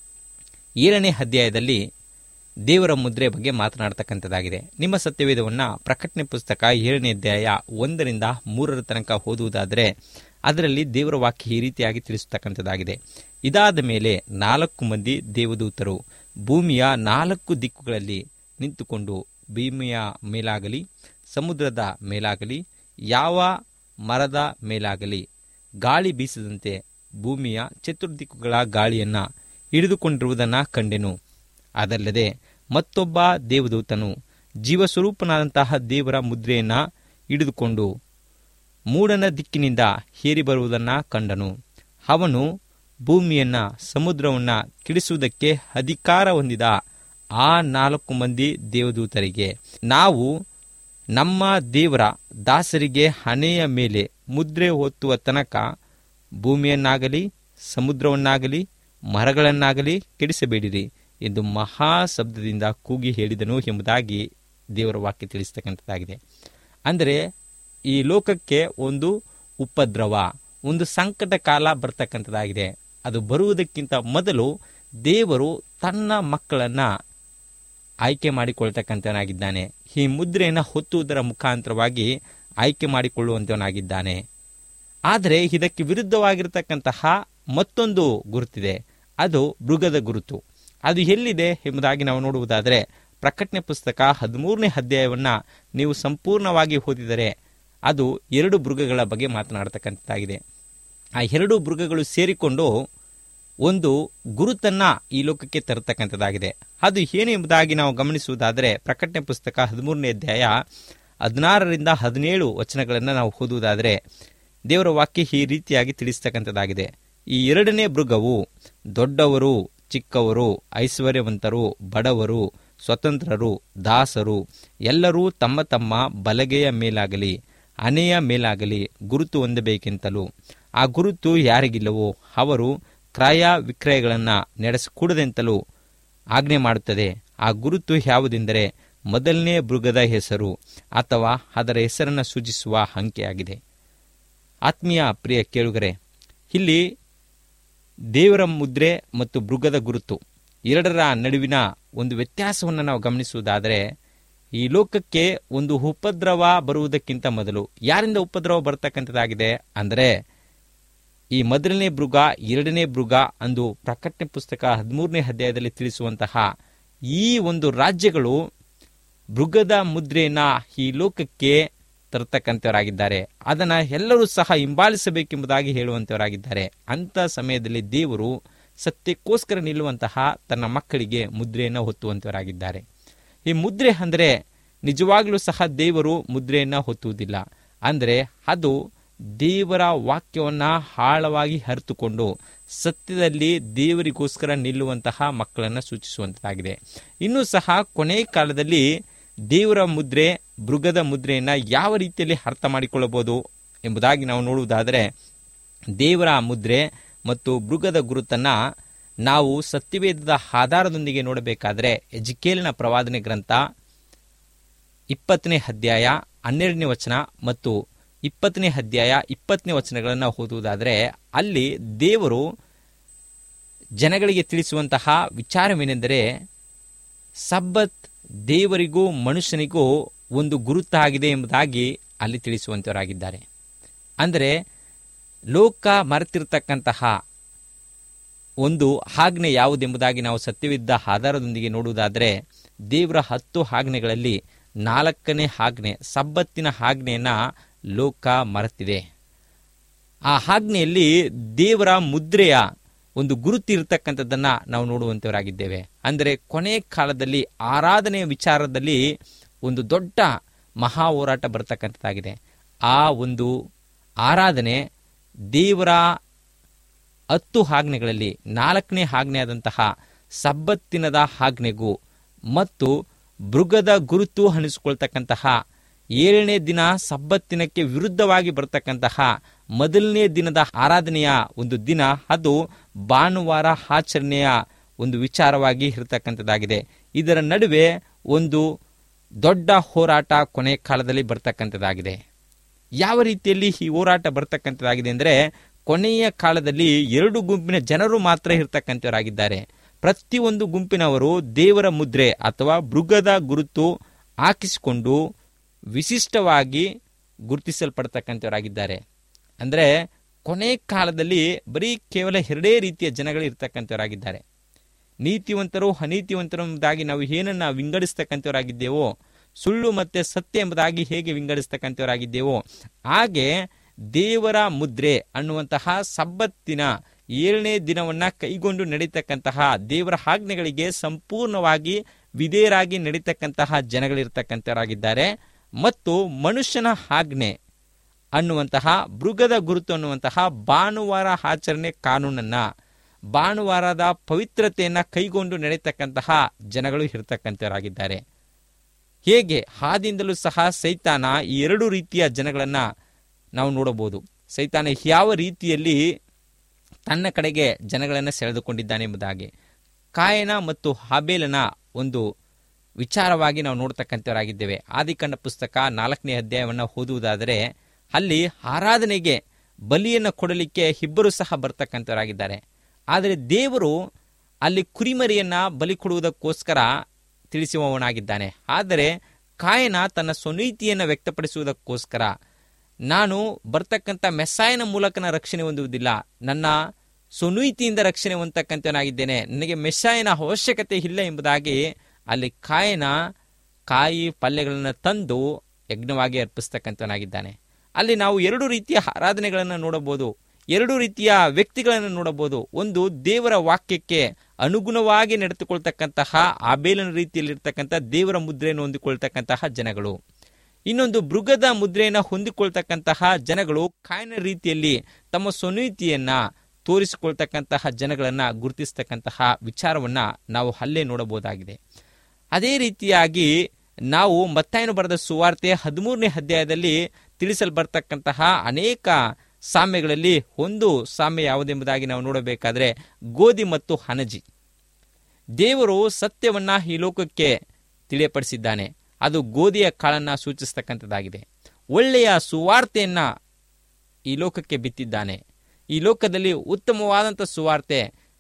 ಏಳನೇ ಅಧ್ಯಾಯದಲ್ಲಿ ದೇವರ ಮುದ್ರೆ ಬಗ್ಗೆ ಮಾತನಾಡ್ತಕ್ಕಂಥದ್ದಾಗಿದೆ ನಿಮ್ಮ ಸತ್ಯವೇದವನ್ನು ಪ್ರಕಟಣೆ ಪುಸ್ತಕ ಏಳನೇ ಅಧ್ಯಾಯ ಒಂದರಿಂದ ಮೂರರ ತನಕ ಓದುವುದಾದರೆ ಅದರಲ್ಲಿ ದೇವರ ವಾಕ್ಯ ಈ ರೀತಿಯಾಗಿ ತಿಳಿಸತಕ್ಕಂಥದ್ದಾಗಿದೆ ಇದಾದ ಮೇಲೆ ನಾಲ್ಕು ಮಂದಿ ದೇವದೂತರು ಭೂಮಿಯ ನಾಲ್ಕು ದಿಕ್ಕುಗಳಲ್ಲಿ ನಿಂತುಕೊಂಡು ಭೂಮಿಯ ಮೇಲಾಗಲಿ ಸಮುದ್ರದ ಮೇಲಾಗಲಿ ಯಾವ ಮರದ ಮೇಲಾಗಲಿ ಗಾಳಿ ಬೀಸದಂತೆ ಭೂಮಿಯ ಚತುರ್ದಿಕ್ಕುಗಳ ಗಾಳಿಯನ್ನು ಹಿಡಿದುಕೊಂಡಿರುವುದನ್ನು ಕಂಡೆನು ಅದಲ್ಲದೆ ಮತ್ತೊಬ್ಬ ದೇವದೂತನು ಜೀವಸ್ವರೂಪನಾದಂತಹ ದೇವರ ಮುದ್ರೆಯನ್ನು ಹಿಡಿದುಕೊಂಡು ಮೂಡನ ದಿಕ್ಕಿನಿಂದ ಹೇರಿ ಬರುವುದನ್ನು ಕಂಡನು ಅವನು ಭೂಮಿಯನ್ನ ಸಮುದ್ರವನ್ನ ಕಿಡಿಸುವುದಕ್ಕೆ ಅಧಿಕಾರ ಹೊಂದಿದ ಆ ನಾಲ್ಕು ಮಂದಿ ದೇವದೂತರಿಗೆ ನಾವು ನಮ್ಮ ದೇವರ ದಾಸರಿಗೆ ಹಣೆಯ ಮೇಲೆ ಮುದ್ರೆ ಹೊತ್ತುವ ತನಕ ಭೂಮಿಯನ್ನಾಗಲಿ ಸಮುದ್ರವನ್ನಾಗಲಿ ಮರಗಳನ್ನಾಗಲಿ ಕೆಡಿಸಬೇಡಿರಿ ಎಂದು ಮಹಾ ಶಬ್ದದಿಂದ ಕೂಗಿ ಹೇಳಿದನು ಎಂಬುದಾಗಿ ದೇವರ ವಾಕ್ಯ ತಿಳಿಸ್ತಕ್ಕಂಥದ್ದಾಗಿದೆ ಅಂದರೆ ಈ ಲೋಕಕ್ಕೆ ಒಂದು ಉಪದ್ರವ ಒಂದು ಸಂಕಟ ಕಾಲ ಬರ್ತಕ್ಕಂಥದ್ದಾಗಿದೆ ಅದು ಬರುವುದಕ್ಕಿಂತ ಮೊದಲು ದೇವರು ತನ್ನ ಮಕ್ಕಳನ್ನು ಆಯ್ಕೆ ಮಾಡಿಕೊಳ್ತಕ್ಕಂಥವನಾಗಿದ್ದಾನೆ ಈ ಮುದ್ರೆಯನ್ನು ಹೊತ್ತುವುದರ ಮುಖಾಂತರವಾಗಿ ಆಯ್ಕೆ ಮಾಡಿಕೊಳ್ಳುವಂಥವನಾಗಿದ್ದಾನೆ ಆದರೆ ಇದಕ್ಕೆ ವಿರುದ್ಧವಾಗಿರತಕ್ಕಂತಹ ಮತ್ತೊಂದು ಗುರುತಿದೆ ಅದು ಮೃಗದ ಗುರುತು ಅದು ಎಲ್ಲಿದೆ ಎಂಬುದಾಗಿ ನಾವು ನೋಡುವುದಾದರೆ ಪ್ರಕಟಣೆ ಪುಸ್ತಕ ಹದಿಮೂರನೇ ಅಧ್ಯಾಯವನ್ನು ನೀವು ಸಂಪೂರ್ಣವಾಗಿ ಓದಿದರೆ ಅದು ಎರಡು ಮೃಗಗಳ ಬಗ್ಗೆ ಮಾತನಾಡ್ತಕ್ಕಂಥದ್ದಾಗಿದೆ ಆ ಎರಡು ಮೃಗಗಳು ಸೇರಿಕೊಂಡು ಒಂದು ಗುರುತನ್ನ ಈ ಲೋಕಕ್ಕೆ ತರತಕ್ಕಂಥದ್ದಾಗಿದೆ ಅದು ಏನು ಎಂಬುದಾಗಿ ನಾವು ಗಮನಿಸುವುದಾದರೆ ಪ್ರಕಟಣೆ ಪುಸ್ತಕ ಹದಿಮೂರನೇ ಅಧ್ಯಾಯ ಹದಿನಾರರಿಂದ ಹದಿನೇಳು ವಚನಗಳನ್ನು ನಾವು ಓದುವುದಾದರೆ ದೇವರ ವಾಕ್ಯ ಈ ರೀತಿಯಾಗಿ ತಿಳಿಸ್ತಕ್ಕಂಥದ್ದಾಗಿದೆ ಈ ಎರಡನೇ ಮೃಗವು ದೊಡ್ಡವರು ಚಿಕ್ಕವರು ಐಶ್ವರ್ಯವಂತರು ಬಡವರು ಸ್ವತಂತ್ರರು ದಾಸರು ಎಲ್ಲರೂ ತಮ್ಮ ತಮ್ಮ ಬಲಗೆಯ ಮೇಲಾಗಲಿ ಹಣೆಯ ಮೇಲಾಗಲಿ ಗುರುತು ಹೊಂದಬೇಕೆಂತಲೂ ಆ ಗುರುತು ಯಾರಿಗಿಲ್ಲವೋ ಅವರು ಕ್ರಯ ವಿಕ್ರಯಗಳನ್ನು ನಡೆಸಿಕೊಡದೆಂತಲೂ ಆಜ್ಞೆ ಮಾಡುತ್ತದೆ ಆ ಗುರುತು ಯಾವುದೆಂದರೆ ಮೊದಲನೇ ಮೃಗದ ಹೆಸರು ಅಥವಾ ಅದರ ಹೆಸರನ್ನು ಸೂಚಿಸುವ ಅಂಕೆಯಾಗಿದೆ ಆತ್ಮೀಯ ಪ್ರಿಯ ಕೇಳುಗರೆ ಇಲ್ಲಿ ದೇವರ ಮುದ್ರೆ ಮತ್ತು ಮೃಗದ ಗುರುತು ಎರಡರ ನಡುವಿನ ಒಂದು ವ್ಯತ್ಯಾಸವನ್ನು ನಾವು ಗಮನಿಸುವುದಾದರೆ ಈ ಲೋಕಕ್ಕೆ ಒಂದು ಉಪದ್ರವ ಬರುವುದಕ್ಕಿಂತ ಮೊದಲು ಯಾರಿಂದ ಉಪದ್ರವ ಬರ್ತಕ್ಕಂಥದ್ದಾಗಿದೆ ಅಂದರೆ ಈ ಮೊದಲನೇ ಮೃಗ ಎರಡನೇ ಮೃಗ ಅಂದು ಪ್ರಕಟಣೆ ಪುಸ್ತಕ ಹದಿಮೂರನೇ ಅಧ್ಯಾಯದಲ್ಲಿ ತಿಳಿಸುವಂತಹ ಈ ಒಂದು ರಾಜ್ಯಗಳು ಮೃಗದ ಮುದ್ರೆಯನ್ನ ಈ ಲೋಕಕ್ಕೆ ತರತಕ್ಕಂಥವರಾಗಿದ್ದಾರೆ ಅದನ್ನು ಎಲ್ಲರೂ ಸಹ ಹಿಂಬಾಲಿಸಬೇಕೆಂಬುದಾಗಿ ಹೇಳುವಂಥವರಾಗಿದ್ದಾರೆ ಅಂಥ ಸಮಯದಲ್ಲಿ ದೇವರು ಸತ್ಯಕ್ಕೋಸ್ಕರ ನಿಲ್ಲುವಂತಹ ತನ್ನ ಮಕ್ಕಳಿಗೆ ಮುದ್ರೆಯನ್ನು ಹೊತ್ತುವಂಥವರಾಗಿದ್ದಾರೆ ಈ ಮುದ್ರೆ ಅಂದರೆ ನಿಜವಾಗ್ಲೂ ಸಹ ದೇವರು ಮುದ್ರೆಯನ್ನು ಹೊತ್ತುವುದಿಲ್ಲ ಅಂದರೆ ಅದು ದೇವರ ವಾಕ್ಯವನ್ನು ಆಳವಾಗಿ ಅರಿತುಕೊಂಡು ಸತ್ಯದಲ್ಲಿ ದೇವರಿಗೋಸ್ಕರ ನಿಲ್ಲುವಂತಹ ಮಕ್ಕಳನ್ನು ಸೂಚಿಸುವಂಥದ್ದಾಗಿದೆ ಇನ್ನೂ ಸಹ ಕೊನೆ ಕಾಲದಲ್ಲಿ ದೇವರ ಮುದ್ರೆ ಮೃಗದ ಮುದ್ರೆಯನ್ನು ಯಾವ ರೀತಿಯಲ್ಲಿ ಅರ್ಥ ಮಾಡಿಕೊಳ್ಳಬಹುದು ಎಂಬುದಾಗಿ ನಾವು ನೋಡುವುದಾದರೆ ದೇವರ ಮುದ್ರೆ ಮತ್ತು ಮೃಗದ ಗುರುತನ್ನು ನಾವು ಸತ್ಯವೇದದ ಆಧಾರದೊಂದಿಗೆ ನೋಡಬೇಕಾದರೆ ಎಜಿಕೇಲಿನ ಪ್ರವಾದನೆ ಗ್ರಂಥ ಇಪ್ಪತ್ತನೇ ಅಧ್ಯಾಯ ಹನ್ನೆರಡನೇ ವಚನ ಮತ್ತು ಇಪ್ಪತ್ತನೇ ಅಧ್ಯಾಯ ಇಪ್ಪತ್ತನೇ ವಚನಗಳನ್ನು ಓದುವುದಾದರೆ ಅಲ್ಲಿ ದೇವರು ಜನಗಳಿಗೆ ತಿಳಿಸುವಂತಹ ವಿಚಾರವೇನೆಂದರೆ ಸಬ್ಬತ್ ದೇವರಿಗೂ ಮನುಷ್ಯನಿಗೂ ಒಂದು ಗುರುತಾಗಿದೆ ಎಂಬುದಾಗಿ ಅಲ್ಲಿ ತಿಳಿಸುವಂತವರಾಗಿದ್ದಾರೆ ಅಂದರೆ ಲೋಕ ಮರೆತಿರ್ತಕ್ಕಂತಹ ಒಂದು ಆಜ್ಞೆ ಯಾವುದೆಂಬುದಾಗಿ ನಾವು ಸತ್ಯವಿದ್ದ ಆಧಾರದೊಂದಿಗೆ ನೋಡುವುದಾದರೆ ದೇವರ ಹತ್ತು ಆಜ್ಞೆಗಳಲ್ಲಿ ನಾಲ್ಕನೇ ಆಜ್ಞೆ ಸಬ್ಬತ್ತಿನ ಆಜ್ಞೆಯನ್ನು ಲೋಕ ಮರೆತಿದೆ ಆ ಆಜ್ಞೆಯಲ್ಲಿ ದೇವರ ಮುದ್ರೆಯ ಒಂದು ಗುರುತು ಇರತಕ್ಕಂಥದ್ದನ್ನು ನಾವು ನೋಡುವಂಥವರಾಗಿದ್ದೇವೆ ಅಂದರೆ ಕೊನೆ ಕಾಲದಲ್ಲಿ ಆರಾಧನೆಯ ವಿಚಾರದಲ್ಲಿ ಒಂದು ದೊಡ್ಡ ಮಹಾ ಹೋರಾಟ ಬರ್ತಕ್ಕಂಥದ್ದಾಗಿದೆ ಆ ಒಂದು ಆರಾಧನೆ ದೇವರ ಹತ್ತು ಆಜ್ಞೆಗಳಲ್ಲಿ ನಾಲ್ಕನೇ ಆಜ್ಞೆಯಾದಂತಹ ಸಬ್ಬತ್ತಿನದ ಆಜ್ಞೆಗೂ ಮತ್ತು ಮೃಗದ ಗುರುತು ಅನಿಸಿಕೊಳ್ತಕ್ಕಂತಹ ಏಳನೇ ದಿನ ಸಬ್ಬತ್ತಿನಕ್ಕೆ ವಿರುದ್ಧವಾಗಿ ಬರ್ತಕ್ಕಂತಹ ಮೊದಲನೇ ದಿನದ ಆರಾಧನೆಯ ಒಂದು ದಿನ ಅದು ಭಾನುವಾರ ಆಚರಣೆಯ ಒಂದು ವಿಚಾರವಾಗಿ ಇರತಕ್ಕಂಥದ್ದಾಗಿದೆ ಇದರ ನಡುವೆ ಒಂದು ದೊಡ್ಡ ಹೋರಾಟ ಕೊನೆ ಕಾಲದಲ್ಲಿ ಬರ್ತಕ್ಕಂಥದ್ದಾಗಿದೆ ಯಾವ ರೀತಿಯಲ್ಲಿ ಈ ಹೋರಾಟ ಬರ್ತಕ್ಕಂಥದ್ದಾಗಿದೆ ಅಂದರೆ ಕೊನೆಯ ಕಾಲದಲ್ಲಿ ಎರಡು ಗುಂಪಿನ ಜನರು ಮಾತ್ರ ಇರತಕ್ಕಂಥವರಾಗಿದ್ದಾರೆ ಪ್ರತಿಯೊಂದು ಗುಂಪಿನವರು ದೇವರ ಮುದ್ರೆ ಅಥವಾ ಮೃಗದ ಗುರುತು ಹಾಕಿಸಿಕೊಂಡು ವಿಶಿಷ್ಟವಾಗಿ ಗುರುತಿಸಲ್ಪಡ್ತಕ್ಕಂಥವರಾಗಿದ್ದಾರೆ ಅಂದರೆ ಕೊನೆ ಕಾಲದಲ್ಲಿ ಬರೀ ಕೇವಲ ಎರಡೇ ರೀತಿಯ ಜನಗಳು ಇರ್ತಕ್ಕಂಥವರಾಗಿದ್ದಾರೆ ನೀತಿವಂತರು ಅನೀತಿವಂತರು ಎಂಬುದಾಗಿ ನಾವು ಏನನ್ನ ವಿಂಗಡಿಸ್ತಕ್ಕಂಥವರಾಗಿದ್ದೇವೋ ಸುಳ್ಳು ಮತ್ತೆ ಸತ್ಯ ಎಂಬುದಾಗಿ ಹೇಗೆ ವಿಂಗಡಿಸ್ತಕ್ಕಂಥವರಾಗಿದ್ದೇವೋ ಹಾಗೆ ದೇವರ ಮುದ್ರೆ ಅನ್ನುವಂತಹ ಸಬ್ಬತ್ತಿನ ಏಳನೇ ದಿನವನ್ನ ಕೈಗೊಂಡು ನಡೀತಕ್ಕಂತಹ ದೇವರ ಆಜ್ಞೆಗಳಿಗೆ ಸಂಪೂರ್ಣವಾಗಿ ವಿಧೇಯರಾಗಿ ನಡೀತಕ್ಕಂತಹ ಜನಗಳಿರ್ತಕ್ಕಂಥವರಾಗಿದ್ದಾರೆ ಮತ್ತು ಮನುಷ್ಯನ ಆಜ್ಞೆ ಅನ್ನುವಂತಹ ಮೃಗದ ಗುರುತು ಅನ್ನುವಂತಹ ಭಾನುವಾರ ಆಚರಣೆ ಕಾನೂನನ್ನ ಭಾನುವಾರದ ಪವಿತ್ರತೆಯನ್ನ ಕೈಗೊಂಡು ನಡೆಯತಕ್ಕಂತಹ ಜನಗಳು ಇರತಕ್ಕಂಥವರಾಗಿದ್ದಾರೆ ಹೇಗೆ ಹಾದಿಂದಲೂ ಸಹ ಸೈತಾನ ಈ ಎರಡು ರೀತಿಯ ಜನಗಳನ್ನ ನಾವು ನೋಡಬಹುದು ಸೈತಾನ ಯಾವ ರೀತಿಯಲ್ಲಿ ತನ್ನ ಕಡೆಗೆ ಜನಗಳನ್ನು ಸೆಳೆದುಕೊಂಡಿದ್ದಾನೆ ಎಂಬುದಾಗಿ ಕಾಯನ ಮತ್ತು ಹಾಬೇಲನ ಒಂದು ವಿಚಾರವಾಗಿ ನಾವು ನೋಡ್ತಕ್ಕಂಥವರಾಗಿದ್ದೇವೆ ಆದಿಕಂಡ ಪುಸ್ತಕ ನಾಲ್ಕನೇ ಅಧ್ಯಾಯವನ್ನು ಓದುವುದಾದರೆ ಅಲ್ಲಿ ಆರಾಧನೆಗೆ ಬಲಿಯನ್ನು ಕೊಡಲಿಕ್ಕೆ ಇಬ್ಬರು ಸಹ ಬರ್ತಕ್ಕಂಥವರಾಗಿದ್ದಾರೆ ಆದರೆ ದೇವರು ಅಲ್ಲಿ ಕುರಿಮರಿಯನ್ನ ಬಲಿ ಕೊಡುವುದಕ್ಕೋಸ್ಕರ ತಿಳಿಸುವವನಾಗಿದ್ದಾನೆ ಆದರೆ ಕಾಯನ ತನ್ನ ಸ್ವನೀತಿಯನ್ನು ವ್ಯಕ್ತಪಡಿಸುವುದಕ್ಕೋಸ್ಕರ ನಾನು ಬರ್ತಕ್ಕಂಥ ಮೆಸ್ಸಾಯನ ಮೂಲಕನ ರಕ್ಷಣೆ ಹೊಂದುವುದಿಲ್ಲ ನನ್ನ ಸ್ವನೀತಿಯಿಂದ ರಕ್ಷಣೆ ಹೊಂದತಕ್ಕಂಥವನಾಗಿದ್ದೇನೆ ನನಗೆ ಮೆಸ್ಸಾಯನ ಅವಶ್ಯಕತೆ ಇಲ್ಲ ಎಂಬುದಾಗಿ ಅಲ್ಲಿ ಕಾಯನ ಕಾಯಿ ಪಲ್ಯಗಳನ್ನು ತಂದು ಯಜ್ಞವಾಗಿ ಅರ್ಪಿಸ್ತಕ್ಕಂಥವನಾಗಿದ್ದಾನೆ ಅಲ್ಲಿ ನಾವು ಎರಡು ರೀತಿಯ ಆರಾಧನೆಗಳನ್ನು ನೋಡಬಹುದು ಎರಡು ರೀತಿಯ ವ್ಯಕ್ತಿಗಳನ್ನು ನೋಡಬಹುದು ಒಂದು ದೇವರ ವಾಕ್ಯಕ್ಕೆ ಅನುಗುಣವಾಗಿ ನಡೆದುಕೊಳ್ತಕ್ಕಂತಹ ಆಬೇಲನ ರೀತಿಯಲ್ಲಿರ್ತಕ್ಕಂಥ ದೇವರ ಮುದ್ರೆಯನ್ನು ಹೊಂದಿಕೊಳ್ತಕ್ಕಂತಹ ಜನಗಳು ಇನ್ನೊಂದು ಮೃಗದ ಮುದ್ರೆಯನ್ನು ಹೊಂದಿಕೊಳ್ತಕ್ಕಂತಹ ಜನಗಳು ಕಾಯಿನ ರೀತಿಯಲ್ಲಿ ತಮ್ಮ ಸ್ವನೀತಿಯನ್ನ ತೋರಿಸಿಕೊಳ್ತಕ್ಕಂತಹ ಜನಗಳನ್ನ ಗುರುತಿಸ್ತಕ್ಕಂತಹ ವಿಚಾರವನ್ನ ನಾವು ಅಲ್ಲೇ ನೋಡಬಹುದಾಗಿದೆ ಅದೇ ರೀತಿಯಾಗಿ ನಾವು ಮತ್ತಾಯನ ಬರೆದ ಸುವಾರ್ತೆ ಹದಿಮೂರನೇ ಅಧ್ಯಾಯದಲ್ಲಿ ತಿಳಿಸಲ್ಬರ್ತಕ್ಕಂತಹ ಅನೇಕ ಸಾಮ್ಯಗಳಲ್ಲಿ ಒಂದು ಸಾಮ್ಯ ಯಾವುದೆಂಬುದಾಗಿ ನಾವು ನೋಡಬೇಕಾದ್ರೆ ಗೋಧಿ ಮತ್ತು ಹನಜಿ ದೇವರು ಸತ್ಯವನ್ನ ಈ ಲೋಕಕ್ಕೆ ತಿಳಿಯಪಡಿಸಿದ್ದಾನೆ ಅದು ಗೋಧಿಯ ಕಾಳನ್ನ ಸೂಚಿಸ್ತಕ್ಕಂಥದ್ದಾಗಿದೆ ಒಳ್ಳೆಯ ಸುವಾರ್ತೆಯನ್ನ ಈ ಲೋಕಕ್ಕೆ ಬಿತ್ತಿದ್ದಾನೆ ಈ ಲೋಕದಲ್ಲಿ ಉತ್ತಮವಾದಂಥ ಸುವಾರ್ತೆ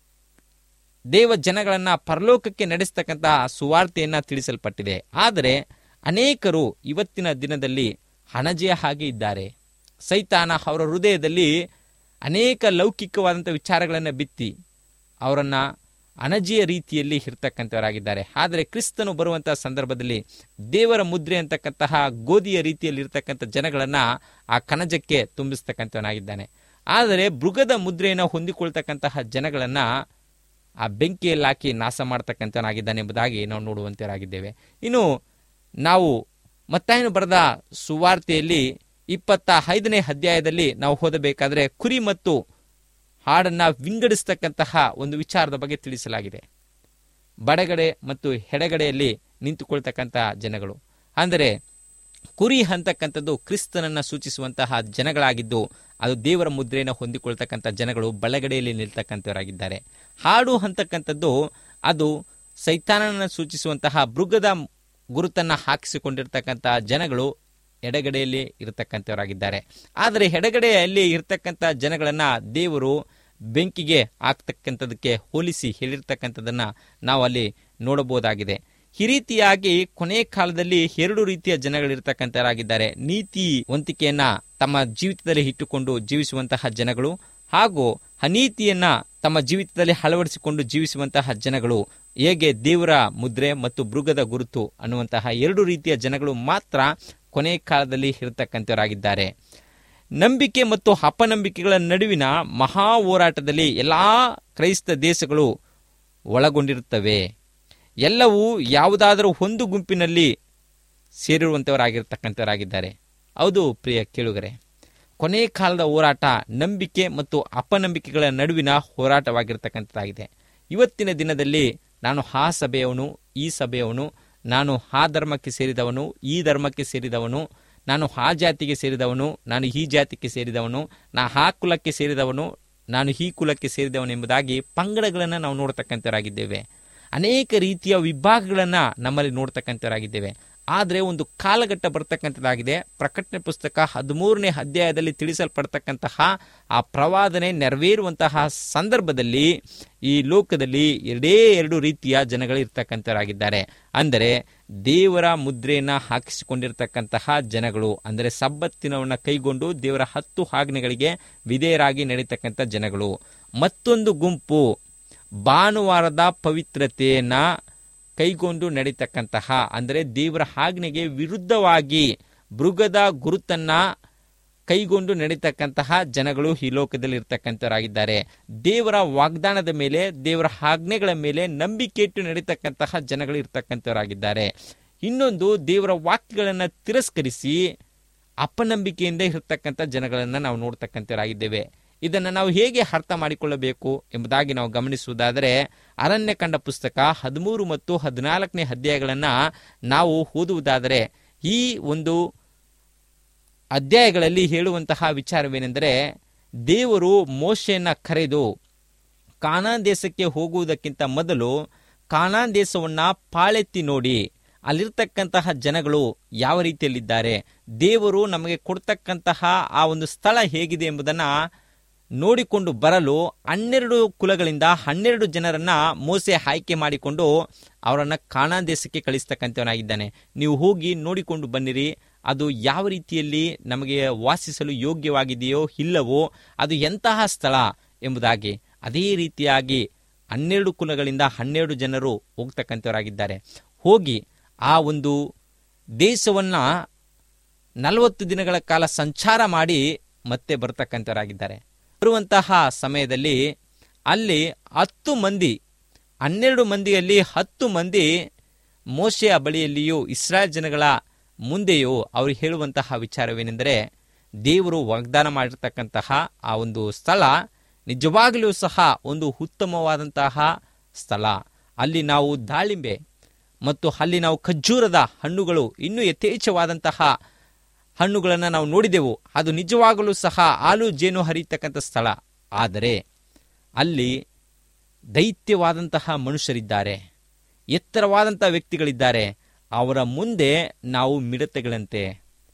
ದೇವ ಜನಗಳನ್ನ ಪರಲೋಕಕ್ಕೆ ನಡೆಸ್ತಕ್ಕಂತಹ ಸುವಾರ್ತೆಯನ್ನ ತಿಳಿಸಲ್ಪಟ್ಟಿದೆ ಆದರೆ ಅನೇಕರು ಇವತ್ತಿನ ದಿನದಲ್ಲಿ ಹಣಜೆಯ ಹಾಗೆ ಇದ್ದಾರೆ ಸೈತಾನ ಅವರ ಹೃದಯದಲ್ಲಿ ಅನೇಕ ಲೌಕಿಕವಾದಂಥ ವಿಚಾರಗಳನ್ನು ಬಿತ್ತಿ ಅವರನ್ನ ಅನಜಿಯ ರೀತಿಯಲ್ಲಿ ಇರ್ತಕ್ಕಂಥವರಾಗಿದ್ದಾರೆ ಆದರೆ ಕ್ರಿಸ್ತನು ಬರುವಂತಹ ಸಂದರ್ಭದಲ್ಲಿ ದೇವರ ಮುದ್ರೆ ಅಂತಕ್ಕಂತಹ ಗೋಧಿಯ ರೀತಿಯಲ್ಲಿ ಇರ್ತಕ್ಕಂಥ ಜನಗಳನ್ನ ಆ ಕಣಜಕ್ಕೆ ತುಂಬಿಸ್ತಕ್ಕಂಥವನಾಗಿದ್ದಾನೆ ಆದರೆ ಮೃಗದ ಮುದ್ರೆಯನ್ನು ಹೊಂದಿಕೊಳ್ತಕ್ಕಂತಹ ಜನಗಳನ್ನ ಆ ಬೆಂಕಿಯಲ್ಲಿ ಹಾಕಿ ನಾಶ ಮಾಡ್ತಕ್ಕಂಥವನಾಗಿದ್ದಾನೆ ಎಂಬುದಾಗಿ ನಾವು ನೋಡುವಂತರಾಗಿದ್ದೇವೆ ಇನ್ನು ನಾವು ಮತ್ತಾಯನು ಬರೆದ ಸುವಾರ್ತೆಯಲ್ಲಿ ಇಪ್ಪತ್ತ ಐದನೇ ಅಧ್ಯಾಯದಲ್ಲಿ ನಾವು ಓದಬೇಕಾದ್ರೆ ಕುರಿ ಮತ್ತು ಹಾಡನ್ನ ವಿಂಗಡಿಸ್ತಕ್ಕಂತಹ ಒಂದು ವಿಚಾರದ ಬಗ್ಗೆ ತಿಳಿಸಲಾಗಿದೆ ಬಡಗಡೆ ಮತ್ತು ಎಡಗಡೆಯಲ್ಲಿ ನಿಂತುಕೊಳ್ತಕ್ಕಂತಹ ಜನಗಳು ಅಂದರೆ ಕುರಿ ಅಂತಕ್ಕಂಥದ್ದು ಕ್ರಿಸ್ತನನ್ನ ಸೂಚಿಸುವಂತಹ ಜನಗಳಾಗಿದ್ದು ಅದು ದೇವರ ಮುದ್ರೆಯನ್ನು ಹೊಂದಿಕೊಳ್ತಕ್ಕಂಥ ಜನಗಳು ಬಲಗಡೆಯಲ್ಲಿ ನಿಲ್ತಕ್ಕಂಥವರಾಗಿದ್ದಾರೆ ಹಾಡು ಅಂತಕ್ಕಂಥದ್ದು ಅದು ಸೈತಾನನ ಸೂಚಿಸುವಂತಹ ಮೃಗದ ಗುರುತನ್ನ ಹಾಕಿಸಿಕೊಂಡಿರ್ತಕ್ಕಂತಹ ಜನಗಳು ಎಡಗಡೆಯಲ್ಲಿ ಇರತಕ್ಕಂಥವರಾಗಿದ್ದಾರೆ ಆದರೆ ಎಡಗಡೆಯಲ್ಲಿ ಇರತಕ್ಕಂಥ ಜನಗಳನ್ನ ದೇವರು ಬೆಂಕಿಗೆ ಹಾಕ್ತಕ್ಕಂಥದಕ್ಕೆ ಹೋಲಿಸಿ ಹೇಳಿರ್ತಕ್ಕಂಥದನ್ನ ನಾವು ಅಲ್ಲಿ ನೋಡಬಹುದಾಗಿದೆ ಈ ರೀತಿಯಾಗಿ ಕೊನೆ ಕಾಲದಲ್ಲಿ ಎರಡು ರೀತಿಯ ಜನಗಳಿರ್ತಕ್ಕಂಥವರಾಗಿದ್ದಾರೆ ನೀತಿವಂತಿಕೆಯನ್ನ ತಮ್ಮ ಜೀವಿತದಲ್ಲಿ ಇಟ್ಟುಕೊಂಡು ಜೀವಿಸುವಂತಹ ಜನಗಳು ಹಾಗೂ ಅನೀತಿಯನ್ನ ತಮ್ಮ ಜೀವಿತದಲ್ಲಿ ಅಳವಡಿಸಿಕೊಂಡು ಜೀವಿಸುವಂತಹ ಜನಗಳು ಹೇಗೆ ದೇವರ ಮುದ್ರೆ ಮತ್ತು ಮೃಗದ ಗುರುತು ಅನ್ನುವಂತಹ ಎರಡು ರೀತಿಯ ಜನಗಳು ಮಾತ್ರ ಕೊನೆ ಕಾಲದಲ್ಲಿ ಇರತಕ್ಕಂಥವರಾಗಿದ್ದಾರೆ ನಂಬಿಕೆ ಮತ್ತು ಅಪನಂಬಿಕೆಗಳ ನಡುವಿನ ಮಹಾ ಹೋರಾಟದಲ್ಲಿ ಎಲ್ಲಾ ಕ್ರೈಸ್ತ ದೇಶಗಳು ಒಳಗೊಂಡಿರುತ್ತವೆ ಎಲ್ಲವೂ ಯಾವುದಾದರೂ ಒಂದು ಗುಂಪಿನಲ್ಲಿ ಸೇರಿರುವಂಥವರಾಗಿರ್ತಕ್ಕಂಥವರಾಗಿದ್ದಾರೆ ಹೌದು ಪ್ರಿಯ ಕೇಳುಗರೆ ಕೊನೆ ಕಾಲದ ಹೋರಾಟ ನಂಬಿಕೆ ಮತ್ತು ಅಪನಂಬಿಕೆಗಳ ನಡುವಿನ ಹೋರಾಟವಾಗಿರ್ತಕ್ಕಂಥದ್ದಾಗಿದೆ ಇವತ್ತಿನ ದಿನದಲ್ಲಿ ನಾನು ಆ ಸಭೆಯವನು ಈ ಸಭೆಯವನು ನಾನು ಆ ಧರ್ಮಕ್ಕೆ ಸೇರಿದವನು ಈ ಧರ್ಮಕ್ಕೆ ಸೇರಿದವನು ನಾನು ಆ ಜಾತಿಗೆ ಸೇರಿದವನು ನಾನು ಈ ಜಾತಿಗೆ ಸೇರಿದವನು ನಾ ಆ ಕುಲಕ್ಕೆ ಸೇರಿದವನು ನಾನು ಈ ಕುಲಕ್ಕೆ ಸೇರಿದವನು ಎಂಬುದಾಗಿ ಪಂಗಡಗಳನ್ನು ನಾವು ನೋಡ್ತಕ್ಕಂಥವರಾಗಿದ್ದೇವೆ ಅನೇಕ ರೀತಿಯ ವಿಭಾಗಗಳನ್ನು ನಮ್ಮಲ್ಲಿ ನೋಡ್ತಕ್ಕಂಥವರಾಗಿದ್ದೇವೆ ಆದರೆ ಒಂದು ಕಾಲಘಟ್ಟ ಬರ್ತಕ್ಕಂಥದ್ದಾಗಿದೆ ಪ್ರಕಟಣೆ ಪುಸ್ತಕ ಹದಿಮೂರನೇ ಅಧ್ಯಾಯದಲ್ಲಿ ತಿಳಿಸಲ್ಪಡ್ತಕ್ಕಂತಹ ಆ ಪ್ರವಾದನೆ ನೆರವೇರುವಂತಹ ಸಂದರ್ಭದಲ್ಲಿ ಈ ಲೋಕದಲ್ಲಿ ಎರಡೇ ಎರಡು ರೀತಿಯ ಜನಗಳು ಇರ್ತಕ್ಕಂಥವರಾಗಿದ್ದಾರೆ ಅಂದರೆ ದೇವರ ಮುದ್ರೆಯನ್ನು ಹಾಕಿಸಿಕೊಂಡಿರ್ತಕ್ಕಂತಹ ಜನಗಳು ಅಂದರೆ ಸಬ್ಬತ್ತಿನವನ್ನು ಕೈಗೊಂಡು ದೇವರ ಹತ್ತು ಆಜ್ಞೆಗಳಿಗೆ ವಿಧೇಯರಾಗಿ ನಡೀತಕ್ಕಂಥ ಜನಗಳು ಮತ್ತೊಂದು ಗುಂಪು ಭಾನುವಾರದ ಪವಿತ್ರತೆಯನ್ನ ಕೈಗೊಂಡು ನಡೀತಕ್ಕಂತಹ ಅಂದರೆ ದೇವರ ಆಜ್ಞೆಗೆ ವಿರುದ್ಧವಾಗಿ ಮೃಗದ ಗುರುತನ್ನ ಕೈಗೊಂಡು ನಡೀತಕ್ಕಂತಹ ಜನಗಳು ಈ ಲೋಕದಲ್ಲಿ ಇರ್ತಕ್ಕಂಥವರಾಗಿದ್ದಾರೆ ದೇವರ ವಾಗ್ದಾನದ ಮೇಲೆ ದೇವರ ಆಜ್ಞೆಗಳ ಮೇಲೆ ನಂಬಿಕೆ ಇಟ್ಟು ನಡೀತಕ್ಕಂತಹ ಜನಗಳು ಇರ್ತಕ್ಕಂಥವರಾಗಿದ್ದಾರೆ ಇನ್ನೊಂದು ದೇವರ ವಾಕ್ಯಗಳನ್ನು ತಿರಸ್ಕರಿಸಿ ಅಪನಂಬಿಕೆಯಿಂದ ಇರತಕ್ಕಂಥ ಜನಗಳನ್ನು ನಾವು ನೋಡ್ತಕ್ಕಂಥವರಾಗಿದ್ದೇವೆ ಇದನ್ನು ನಾವು ಹೇಗೆ ಅರ್ಥ ಮಾಡಿಕೊಳ್ಳಬೇಕು ಎಂಬುದಾಗಿ ನಾವು ಗಮನಿಸುವುದಾದರೆ ಅರಣ್ಯಕಂಡ ಪುಸ್ತಕ ಹದಿಮೂರು ಮತ್ತು ಹದಿನಾಲ್ಕನೇ ಅಧ್ಯಾಯಗಳನ್ನು ನಾವು ಓದುವುದಾದರೆ ಈ ಒಂದು ಅಧ್ಯಾಯಗಳಲ್ಲಿ ಹೇಳುವಂತಹ ವಿಚಾರವೇನೆಂದರೆ ದೇವರು ಮೋಶೆಯನ್ನ ಕರೆದು ಕಾನಾನ್ ದೇಶಕ್ಕೆ ಹೋಗುವುದಕ್ಕಿಂತ ಮೊದಲು ಕಾನಾನ್ ದೇಶವನ್ನ ಪಾಳೆತ್ತಿ ನೋಡಿ ಅಲ್ಲಿರ್ತಕ್ಕಂತಹ ಜನಗಳು ಯಾವ ರೀತಿಯಲ್ಲಿದ್ದಾರೆ ದೇವರು ನಮಗೆ ಕೊಡ್ತಕ್ಕಂತಹ ಆ ಒಂದು ಸ್ಥಳ ಹೇಗಿದೆ ಎಂಬುದನ್ನು ನೋಡಿಕೊಂಡು ಬರಲು ಹನ್ನೆರಡು ಕುಲಗಳಿಂದ ಹನ್ನೆರಡು ಜನರನ್ನ ಮೋಸೆ ಆಯ್ಕೆ ಮಾಡಿಕೊಂಡು ಅವರನ್ನು ಕಾನಾನ್ ದೇಶಕ್ಕೆ ಕಳಿಸ್ತಕ್ಕಂಥವನಾಗಿದ್ದಾನೆ ನೀವು ಹೋಗಿ ನೋಡಿಕೊಂಡು ಬನ್ನಿರಿ ಅದು ಯಾವ ರೀತಿಯಲ್ಲಿ ನಮಗೆ ವಾಸಿಸಲು ಯೋಗ್ಯವಾಗಿದೆಯೋ ಇಲ್ಲವೋ ಅದು ಎಂತಹ ಸ್ಥಳ ಎಂಬುದಾಗಿ ಅದೇ ರೀತಿಯಾಗಿ ಹನ್ನೆರಡು ಕುಲಗಳಿಂದ ಹನ್ನೆರಡು ಜನರು ಹೋಗ್ತಕ್ಕಂಥವರಾಗಿದ್ದಾರೆ ಹೋಗಿ ಆ ಒಂದು ದೇಶವನ್ನ ನಲವತ್ತು ದಿನಗಳ ಕಾಲ ಸಂಚಾರ ಮಾಡಿ ಮತ್ತೆ ಬರ್ತಕ್ಕಂಥವರಾಗಿದ್ದಾರೆ ಬರುವಂತಹ ಸಮಯದಲ್ಲಿ ಅಲ್ಲಿ ಹತ್ತು ಮಂದಿ ಹನ್ನೆರಡು ಮಂದಿಯಲ್ಲಿ ಹತ್ತು ಮಂದಿ ಮೋಶೆಯ ಬಳಿಯಲ್ಲಿಯೂ ಇಸ್ರಾಯೇಲ್ ಜನಗಳ ಮುಂದೆಯೂ ಅವರು ಹೇಳುವಂತಹ ವಿಚಾರವೇನೆಂದರೆ ದೇವರು ವಾಗ್ದಾನ ಮಾಡಿರ್ತಕ್ಕಂತಹ ಆ ಒಂದು ಸ್ಥಳ ನಿಜವಾಗಲೂ ಸಹ ಒಂದು ಉತ್ತಮವಾದಂತಹ ಸ್ಥಳ ಅಲ್ಲಿ ನಾವು ದಾಳಿಂಬೆ ಮತ್ತು ಅಲ್ಲಿ ನಾವು ಖಜ್ಜೂರದ ಹಣ್ಣುಗಳು ಇನ್ನೂ ಯಥೇಚ್ಛವಾದಂತಹ ಹಣ್ಣುಗಳನ್ನು ನಾವು ನೋಡಿದೆವು ಅದು ನಿಜವಾಗಲೂ ಸಹ ಹಾಲು ಜೇನು ಹರಿಯತಕ್ಕಂಥ ಸ್ಥಳ ಆದರೆ ಅಲ್ಲಿ ದೈತ್ಯವಾದಂತಹ ಮನುಷ್ಯರಿದ್ದಾರೆ ಎತ್ತರವಾದಂತಹ ವ್ಯಕ್ತಿಗಳಿದ್ದಾರೆ ಅವರ ಮುಂದೆ ನಾವು ಮಿಡತೆಗಳಂತೆ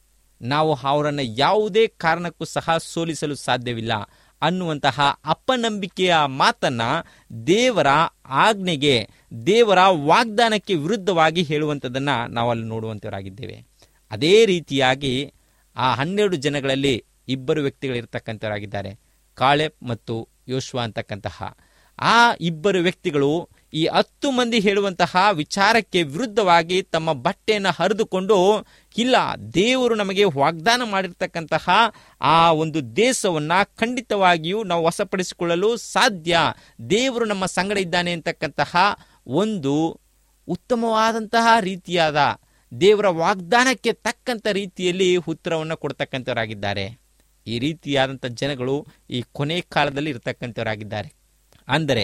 ನಾವು ಅವರನ್ನು ಯಾವುದೇ ಕಾರಣಕ್ಕೂ ಸಹ ಸೋಲಿಸಲು ಸಾಧ್ಯವಿಲ್ಲ ಅನ್ನುವಂತಹ ಅಪನಂಬಿಕೆಯ ಮಾತನ್ನ ದೇವರ ಆಜ್ಞೆಗೆ ದೇವರ ವಾಗ್ದಾನಕ್ಕೆ ವಿರುದ್ಧವಾಗಿ ಹೇಳುವಂಥದ್ದನ್ನು ನಾವು ಅಲ್ಲಿ ನೋಡುವಂತವರಾಗಿದ್ದೇವೆ ಅದೇ ರೀತಿಯಾಗಿ ಆ ಹನ್ನೆರಡು ಜನಗಳಲ್ಲಿ ಇಬ್ಬರು ವ್ಯಕ್ತಿಗಳಿರ್ತಕ್ಕಂಥವರಾಗಿದ್ದಾರೆ ಕಾಳೆ ಮತ್ತು ಯೋಶ್ವ ಅಂತಕ್ಕಂತಹ ಆ ಇಬ್ಬರು ವ್ಯಕ್ತಿಗಳು ಈ ಹತ್ತು ಮಂದಿ ಹೇಳುವಂತಹ ವಿಚಾರಕ್ಕೆ ವಿರುದ್ಧವಾಗಿ ತಮ್ಮ ಬಟ್ಟೆಯನ್ನು ಹರಿದುಕೊಂಡು ಇಲ್ಲ ದೇವರು ನಮಗೆ ವಾಗ್ದಾನ ಮಾಡಿರ್ತಕ್ಕಂತಹ ಆ ಒಂದು ದೇಶವನ್ನ ಖಂಡಿತವಾಗಿಯೂ ನಾವು ವಶಪಡಿಸಿಕೊಳ್ಳಲು ಸಾಧ್ಯ ದೇವರು ನಮ್ಮ ಸಂಗಡ ಇದ್ದಾನೆ ಅಂತಕ್ಕಂತಹ ಒಂದು ಉತ್ತಮವಾದಂತಹ ರೀತಿಯಾದ ದೇವರ ವಾಗ್ದಾನಕ್ಕೆ ತಕ್ಕಂಥ ರೀತಿಯಲ್ಲಿ ಉತ್ತರವನ್ನು ಕೊಡ್ತಕ್ಕಂಥವರಾಗಿದ್ದಾರೆ ಈ ರೀತಿಯಾದಂಥ ಜನಗಳು ಈ ಕೊನೆ ಕಾಲದಲ್ಲಿ ಇರತಕ್ಕಂಥವರಾಗಿದ್ದಾರೆ ಅಂದರೆ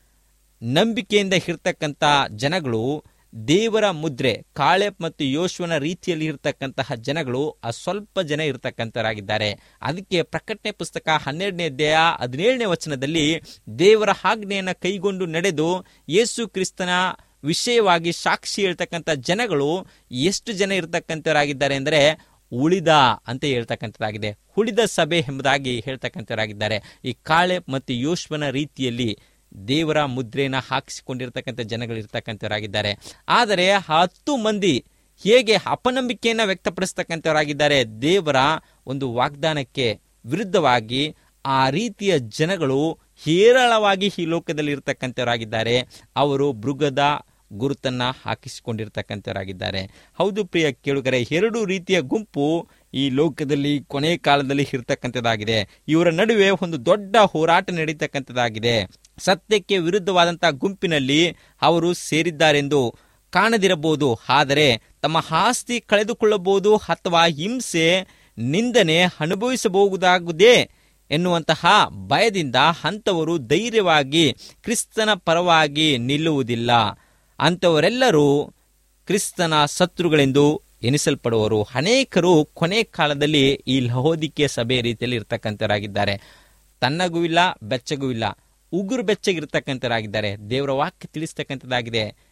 ನಂಬಿಕೆಯಿಂದ ಇರ್ತಕ್ಕಂಥ ಜನಗಳು ದೇವರ ಮುದ್ರೆ ಕಾಳೆ ಮತ್ತು ಯೋಶ್ವನ ರೀತಿಯಲ್ಲಿ ಇರತಕ್ಕಂತಹ ಜನಗಳು ಆ ಸ್ವಲ್ಪ ಜನ ಇರತಕ್ಕಂಥವರಾಗಿದ್ದಾರೆ ಅದಕ್ಕೆ ಪ್ರಕಟಣೆ ಪುಸ್ತಕ ಹನ್ನೆರಡನೇ ಅಧ್ಯಾಯ ಹದಿನೇಳನೇ ವಚನದಲ್ಲಿ ದೇವರ ಆಜ್ಞೆಯನ್ನು ಕೈಗೊಂಡು ನಡೆದು ಯೇಸು ಕ್ರಿಸ್ತನ ವಿಷಯವಾಗಿ ಸಾಕ್ಷಿ ಹೇಳ್ತಕ್ಕಂಥ ಜನಗಳು ಎಷ್ಟು ಜನ ಇರತಕ್ಕಂಥವರಾಗಿದ್ದಾರೆ ಅಂದರೆ ಉಳಿದ ಅಂತ ಹೇಳ್ತಕ್ಕಂಥದ್ದಾಗಿದೆ ಉಳಿದ ಸಭೆ ಎಂಬುದಾಗಿ ಹೇಳ್ತಕ್ಕಂಥವರಾಗಿದ್ದಾರೆ ಈ ಕಾಳೆ ಮತ್ತು ಯೋಶ್ವನ ರೀತಿಯಲ್ಲಿ ದೇವರ ಮುದ್ರೆನ ಹಾಕಿಸಿಕೊಂಡಿರ್ತಕ್ಕಂಥ ಜನಗಳು ಇರ್ತಕ್ಕಂಥವರಾಗಿದ್ದಾರೆ ಆದರೆ ಆ ಹತ್ತು ಮಂದಿ ಹೇಗೆ ಅಪನಂಬಿಕೆಯನ್ನು ವ್ಯಕ್ತಪಡಿಸ್ತಕ್ಕಂಥವರಾಗಿದ್ದಾರೆ ದೇವರ ಒಂದು ವಾಗ್ದಾನಕ್ಕೆ ವಿರುದ್ಧವಾಗಿ ಆ ರೀತಿಯ ಜನಗಳು ಹೇರಳವಾಗಿ ಈ ಲೋಕದಲ್ಲಿ ಇರ್ತಕ್ಕಂಥವರಾಗಿದ್ದಾರೆ ಅವರು ಮೃಗದ ಗುರುತನ್ನ ಹಾಕಿಸಿಕೊಂಡಿರ್ತಕ್ಕಂಥವರಾಗಿದ್ದಾರೆ ಹೌದು ಪ್ರಿಯ ಕೇಳುಗರೆ ಎರಡು ರೀತಿಯ ಗುಂಪು ಈ ಲೋಕದಲ್ಲಿ ಕೊನೆ ಕಾಲದಲ್ಲಿ ಇರತಕ್ಕಂಥದ್ದಾಗಿದೆ ಇವರ ನಡುವೆ ಒಂದು ದೊಡ್ಡ ಹೋರಾಟ ನಡೀತಕ್ಕಂಥದ್ದಾಗಿದೆ ಸತ್ಯಕ್ಕೆ ವಿರುದ್ಧವಾದಂತಹ ಗುಂಪಿನಲ್ಲಿ ಅವರು ಸೇರಿದ್ದಾರೆಂದು ಕಾಣದಿರಬಹುದು ಆದರೆ ತಮ್ಮ ಆಸ್ತಿ ಕಳೆದುಕೊಳ್ಳಬಹುದು ಅಥವಾ ಹಿಂಸೆ ನಿಂದನೆ ಅನುಭವಿಸಬಹುದಾಗುದೇ ಎನ್ನುವಂತಹ ಭಯದಿಂದ ಅಂಥವರು ಧೈರ್ಯವಾಗಿ ಕ್ರಿಸ್ತನ ಪರವಾಗಿ ನಿಲ್ಲುವುದಿಲ್ಲ ಅಂಥವರೆಲ್ಲರೂ ಕ್ರಿಸ್ತನ ಶತ್ರುಗಳೆಂದು ಎನಿಸಲ್ಪಡುವರು ಅನೇಕರು ಕೊನೆ ಕಾಲದಲ್ಲಿ ಈ ಲಹೋದಿಕೆ ಸಭೆ ರೀತಿಯಲ್ಲಿ ಇರ್ತಕ್ಕಂಥವರಾಗಿದ್ದಾರೆ ತನ್ನಗೂ ಇಲ್ಲ ಬೆಚ್ಚಗೂ ಇಲ್ಲ ಉಗುರು ಬೆಚ್ಚಗಿರ್ತಕ್ಕಂಥವರಾಗಿದ್ದಾರೆ ದೇವರ ವಾಕ್ಯ ತಿಳಿಸ್ತಕ್ಕಂಥದ್ದಾಗಿದೆ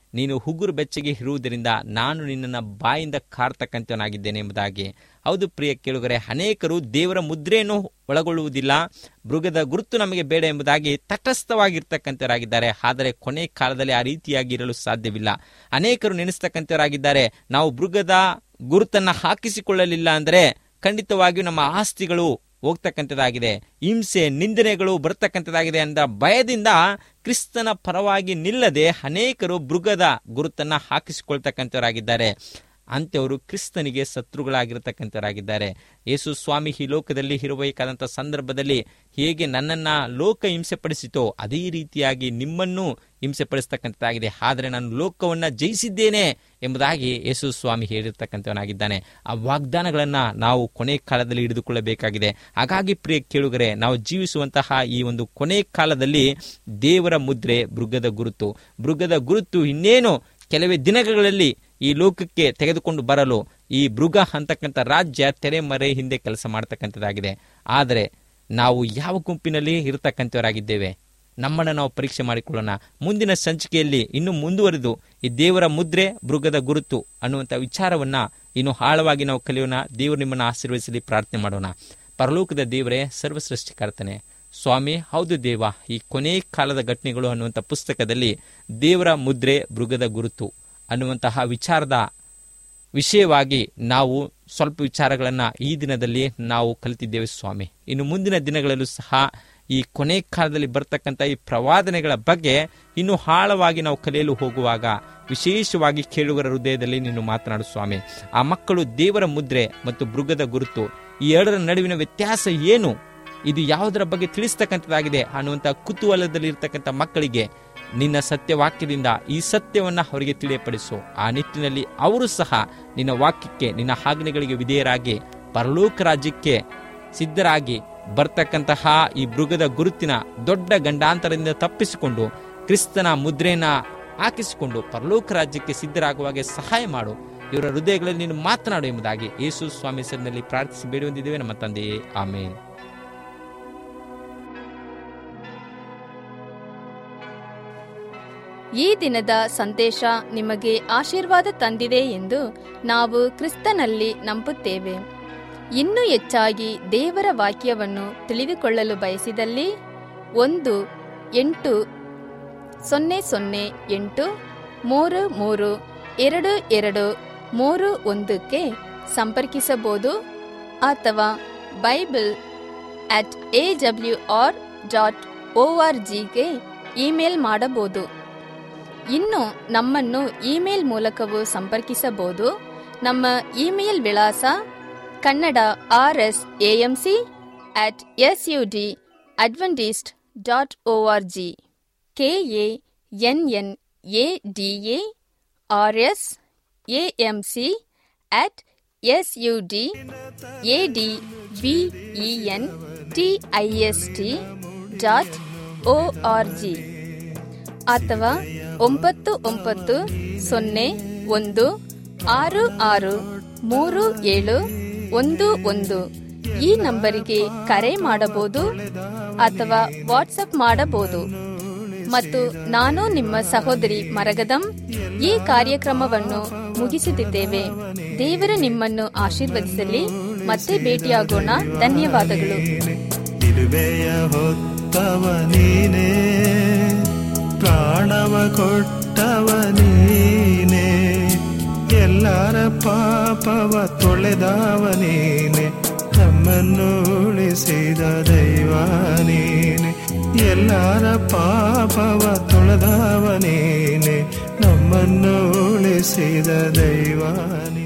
ನೀನು ಹುಗುರು ಬೆಚ್ಚಗೆ ಇರುವುದರಿಂದ ನಾನು ನಿನ್ನನ್ನು ಬಾಯಿಂದ ಕಾರ್ತಕ್ಕಂಥವನಾಗಿದ್ದೇನೆ ಎಂಬುದಾಗಿ ಹೌದು ಪ್ರಿಯ ಕೇಳುಗರೆ ಅನೇಕರು ದೇವರ ಮುದ್ರೆಯನ್ನು ಒಳಗೊಳ್ಳುವುದಿಲ್ಲ ಮೃಗದ ಗುರುತು ನಮಗೆ ಬೇಡ ಎಂಬುದಾಗಿ ತಟಸ್ಥವಾಗಿರ್ತಕ್ಕಂಥವರಾಗಿದ್ದಾರೆ ಆದರೆ ಕೊನೆ ಕಾಲದಲ್ಲಿ ಆ ರೀತಿಯಾಗಿ ಇರಲು ಸಾಧ್ಯವಿಲ್ಲ ಅನೇಕರು ನೆನೆಸ್ತಕ್ಕಂಥವರಾಗಿದ್ದಾರೆ ನಾವು ಮೃಗದ ಗುರುತನ್ನ ಹಾಕಿಸಿಕೊಳ್ಳಲಿಲ್ಲ ಅಂದರೆ ಖಂಡಿತವಾಗಿಯೂ ನಮ್ಮ ಆಸ್ತಿಗಳು ಹೋಗ್ತಕ್ಕಂಥದ್ದಾಗಿದೆ ಹಿಂಸೆ ನಿಂದನೆಗಳು ಬರ್ತಕ್ಕಂಥದ್ದಾಗಿದೆ ಅಂದ ಭಯದಿಂದ ಕ್ರಿಸ್ತನ ಪರವಾಗಿ ನಿಲ್ಲದೆ ಅನೇಕರು ಮೃಗದ ಗುರುತನ್ನ ಹಾಕಿಸಿಕೊಳ್ತಕ್ಕಂಥವರಾಗಿದ್ದಾರೆ ಅಂಥವರು ಕ್ರಿಸ್ತನಿಗೆ ಶತ್ರುಗಳಾಗಿರ್ತಕ್ಕಂಥವರಾಗಿದ್ದಾರೆ ಯೇಸು ಸ್ವಾಮಿ ಈ ಲೋಕದಲ್ಲಿ ಇರಬೇಕಾದಂಥ ಸಂದರ್ಭದಲ್ಲಿ ಹೇಗೆ ನನ್ನನ್ನು ಲೋಕ ಹಿಂಸೆಪಡಿಸಿತೋ ಅದೇ ರೀತಿಯಾಗಿ ನಿಮ್ಮನ್ನು ಹಿಂಸೆಪಡಿಸ್ತಕ್ಕಂಥದ್ದಾಗಿದೆ ಆದರೆ ನಾನು ಲೋಕವನ್ನು ಜಯಿಸಿದ್ದೇನೆ ಎಂಬುದಾಗಿ ಯೇಸು ಸ್ವಾಮಿ ಹೇಳಿರ್ತಕ್ಕಂಥವನಾಗಿದ್ದಾನೆ ಆ ವಾಗ್ದಾನಗಳನ್ನು ನಾವು ಕೊನೆ ಕಾಲದಲ್ಲಿ ಹಿಡಿದುಕೊಳ್ಳಬೇಕಾಗಿದೆ ಹಾಗಾಗಿ ಪ್ರಿಯ ಕೇಳುಗರೆ ನಾವು ಜೀವಿಸುವಂತಹ ಈ ಒಂದು ಕೊನೆ ಕಾಲದಲ್ಲಿ ದೇವರ ಮುದ್ರೆ ಮೃಗದ ಗುರುತು ಮೃಗದ ಗುರುತು ಇನ್ನೇನು ಕೆಲವೇ ದಿನಗಳಲ್ಲಿ ಈ ಲೋಕಕ್ಕೆ ತೆಗೆದುಕೊಂಡು ಬರಲು ಈ ಮೃಗ ಅಂತಕ್ಕಂಥ ರಾಜ್ಯ ತೆರೆಮರೆ ಹಿಂದೆ ಕೆಲಸ ಮಾಡ್ತಕ್ಕಂಥದ್ದಾಗಿದೆ ಆದರೆ ನಾವು ಯಾವ ಗುಂಪಿನಲ್ಲಿ ಇರತಕ್ಕಂಥವರಾಗಿದ್ದೇವೆ ನಮ್ಮನ್ನು ನಾವು ಪರೀಕ್ಷೆ ಮಾಡಿಕೊಳ್ಳೋಣ ಮುಂದಿನ ಸಂಚಿಕೆಯಲ್ಲಿ ಇನ್ನು ಮುಂದುವರೆದು ಈ ದೇವರ ಮುದ್ರೆ ಮೃಗದ ಗುರುತು ಅನ್ನುವಂಥ ವಿಚಾರವನ್ನ ಇನ್ನು ಆಳವಾಗಿ ನಾವು ಕಲಿಯೋಣ ದೇವರು ನಿಮ್ಮನ್ನು ಆಶೀರ್ವದಿಸಲಿ ಪ್ರಾರ್ಥನೆ ಮಾಡೋಣ ಪರಲೋಕದ ದೇವರೇ ಸರ್ವ ಸೃಷ್ಟಿಕರ್ತನೆ ಸ್ವಾಮಿ ಹೌದು ದೇವ ಈ ಕೊನೆ ಕಾಲದ ಘಟನೆಗಳು ಅನ್ನುವಂಥ ಪುಸ್ತಕದಲ್ಲಿ ದೇವರ ಮುದ್ರೆ ಮೃಗದ ಗುರುತು ಅನ್ನುವಂತಹ ವಿಚಾರದ ವಿಷಯವಾಗಿ ನಾವು ಸ್ವಲ್ಪ ವಿಚಾರಗಳನ್ನು ಈ ದಿನದಲ್ಲಿ ನಾವು ಕಲಿತಿದ್ದೇವೆ ಸ್ವಾಮಿ ಇನ್ನು ಮುಂದಿನ ದಿನಗಳಲ್ಲೂ ಸಹ ಈ ಕೊನೆ ಕಾಲದಲ್ಲಿ ಬರ್ತಕ್ಕಂಥ ಈ ಪ್ರವಾದನೆಗಳ ಬಗ್ಗೆ ಇನ್ನೂ ಆಳವಾಗಿ ನಾವು ಕಲಿಯಲು ಹೋಗುವಾಗ ವಿಶೇಷವಾಗಿ ಕೇಳುಗರ ಹೃದಯದಲ್ಲಿ ನೀನು ಮಾತನಾಡು ಸ್ವಾಮಿ ಆ ಮಕ್ಕಳು ದೇವರ ಮುದ್ರೆ ಮತ್ತು ಮೃಗದ ಗುರುತು ಈ ಎರಡರ ನಡುವಿನ ವ್ಯತ್ಯಾಸ ಏನು ಇದು ಯಾವುದರ ಬಗ್ಗೆ ತಿಳಿಸ್ತಕ್ಕಂಥದ್ದಾಗಿದೆ ಅನ್ನುವಂಥ ಕುತೂಹಲದಲ್ಲಿ ಇರ್ತಕ್ಕಂಥ ಮಕ್ಕಳಿಗೆ ನಿನ್ನ ಸತ್ಯವಾಕ್ಯದಿಂದ ಈ ಸತ್ಯವನ್ನ ಅವರಿಗೆ ತಿಳಿಯಪಡಿಸು ಆ ನಿಟ್ಟಿನಲ್ಲಿ ಅವರು ಸಹ ನಿನ್ನ ವಾಕ್ಯಕ್ಕೆ ನಿನ್ನ ಆಜ್ಞೆಗಳಿಗೆ ವಿಧೇಯರಾಗಿ ಪರಲೋಕ ರಾಜ್ಯಕ್ಕೆ ಸಿದ್ಧರಾಗಿ ಬರ್ತಕ್ಕಂತಹ ಈ ಮೃಗದ ಗುರುತಿನ ದೊಡ್ಡ ಗಂಡಾಂತರದಿಂದ ತಪ್ಪಿಸಿಕೊಂಡು ಕ್ರಿಸ್ತನ ಮುದ್ರೆಯನ್ನ ಹಾಕಿಸಿಕೊಂಡು ಪರಲೋಕ ರಾಜ್ಯಕ್ಕೆ ಸಿದ್ಧರಾಗುವಾಗೆ ಸಹಾಯ ಮಾಡು ಇವರ ಹೃದಯಗಳಲ್ಲಿ ನೀನು ಮಾತನಾಡು ಎಂಬುದಾಗಿ ಯೇಸು ಸ್ವಾಮಿ ಹೆಸರಿನಲ್ಲಿ ಪ್ರಾರ್ಥಿಸಿ ಬೇಡುವಂದಿದ್ದೇವೆ ನಮ್ಮ ತಂದೆಯೇ ಆಮೇನ್ ಈ ದಿನದ ಸಂದೇಶ ನಿಮಗೆ ಆಶೀರ್ವಾದ ತಂದಿದೆ ಎಂದು ನಾವು ಕ್ರಿಸ್ತನಲ್ಲಿ ನಂಬುತ್ತೇವೆ ಇನ್ನೂ ಹೆಚ್ಚಾಗಿ ದೇವರ ವಾಕ್ಯವನ್ನು ತಿಳಿದುಕೊಳ್ಳಲು ಬಯಸಿದಲ್ಲಿ ಒಂದು ಎಂಟು ಸೊನ್ನೆ ಸೊನ್ನೆ ಎಂಟು ಮೂರು ಮೂರು ಎರಡು ಎರಡು ಮೂರು ಒಂದಕ್ಕೆ ಸಂಪರ್ಕಿಸಬಹುದು ಅಥವಾ bible at A W R dot O R ಜಿಗೆ ಇಮೇಲ್ ಮಾಡಬಹುದು ಇನ್ನು ನಮ್ಮನ್ನು ಇಮೇಲ್ ಮೂಲಕವೂ ಸಂಪರ್ಕಿಸಬಹುದು ನಮ್ಮ ಇಮೇಲ್ ವಿಳಾಸ Kannada R S AMC at S U D Adventist dot O R G K A N N A D A R S AMC at S U D A D V E N T I S T dot O R G ಅಥವಾ ಒಂಬತ್ತು ಒಂಬತ್ತು ಸೊನ್ನೆ ಒಂದು ಆರು ಆರು ಮೂರು ಏಳು ಒಂದು ಒಂದು ಈ ನಂಬರಿಗೆ ಕರೆ ಮಾಡಬಹುದು ಅಥವಾ ವಾಟ್ಸಪ್ ಮಾಡಬಹುದು ಮತ್ತು ನಾನು ನಿಮ್ಮ ಸಹೋದರಿ ಮರಗದಂ ಈ ಕಾರ್ಯಕ್ರಮವನ್ನು ಮುಗಿಸುತ್ತಿದ್ದೇವೆ ದೇವರು ನಿಮ್ಮನ್ನು ಆಶೀರ್ವದಿಸಲಿ ಮತ್ತೆ ಭೇಟಿಯಾಗೋಣ ಧನ್ಯವಾದಗಳು ಇರುವೆಯ ಹೊತ್ತವ ನೀನೇ ಪ್ರಾಣವ ಕೊಟ್ಟವ ನೀನೇ ಎಲ್ಲರ ಪಾಪವ ತೊಳೆದವ ನೀನೆ ನಮ್ಮನ್ನು ಉಳಿಸಿದ ದೈವ ನೀನೆ ಎಲ್ಲರ ಪಾಪವ ತೊಳೆದವ ನೀನೆ ನಮ್ಮನ್ನು ಉಳಿಸಿದ ದೈವ ನೀನೆ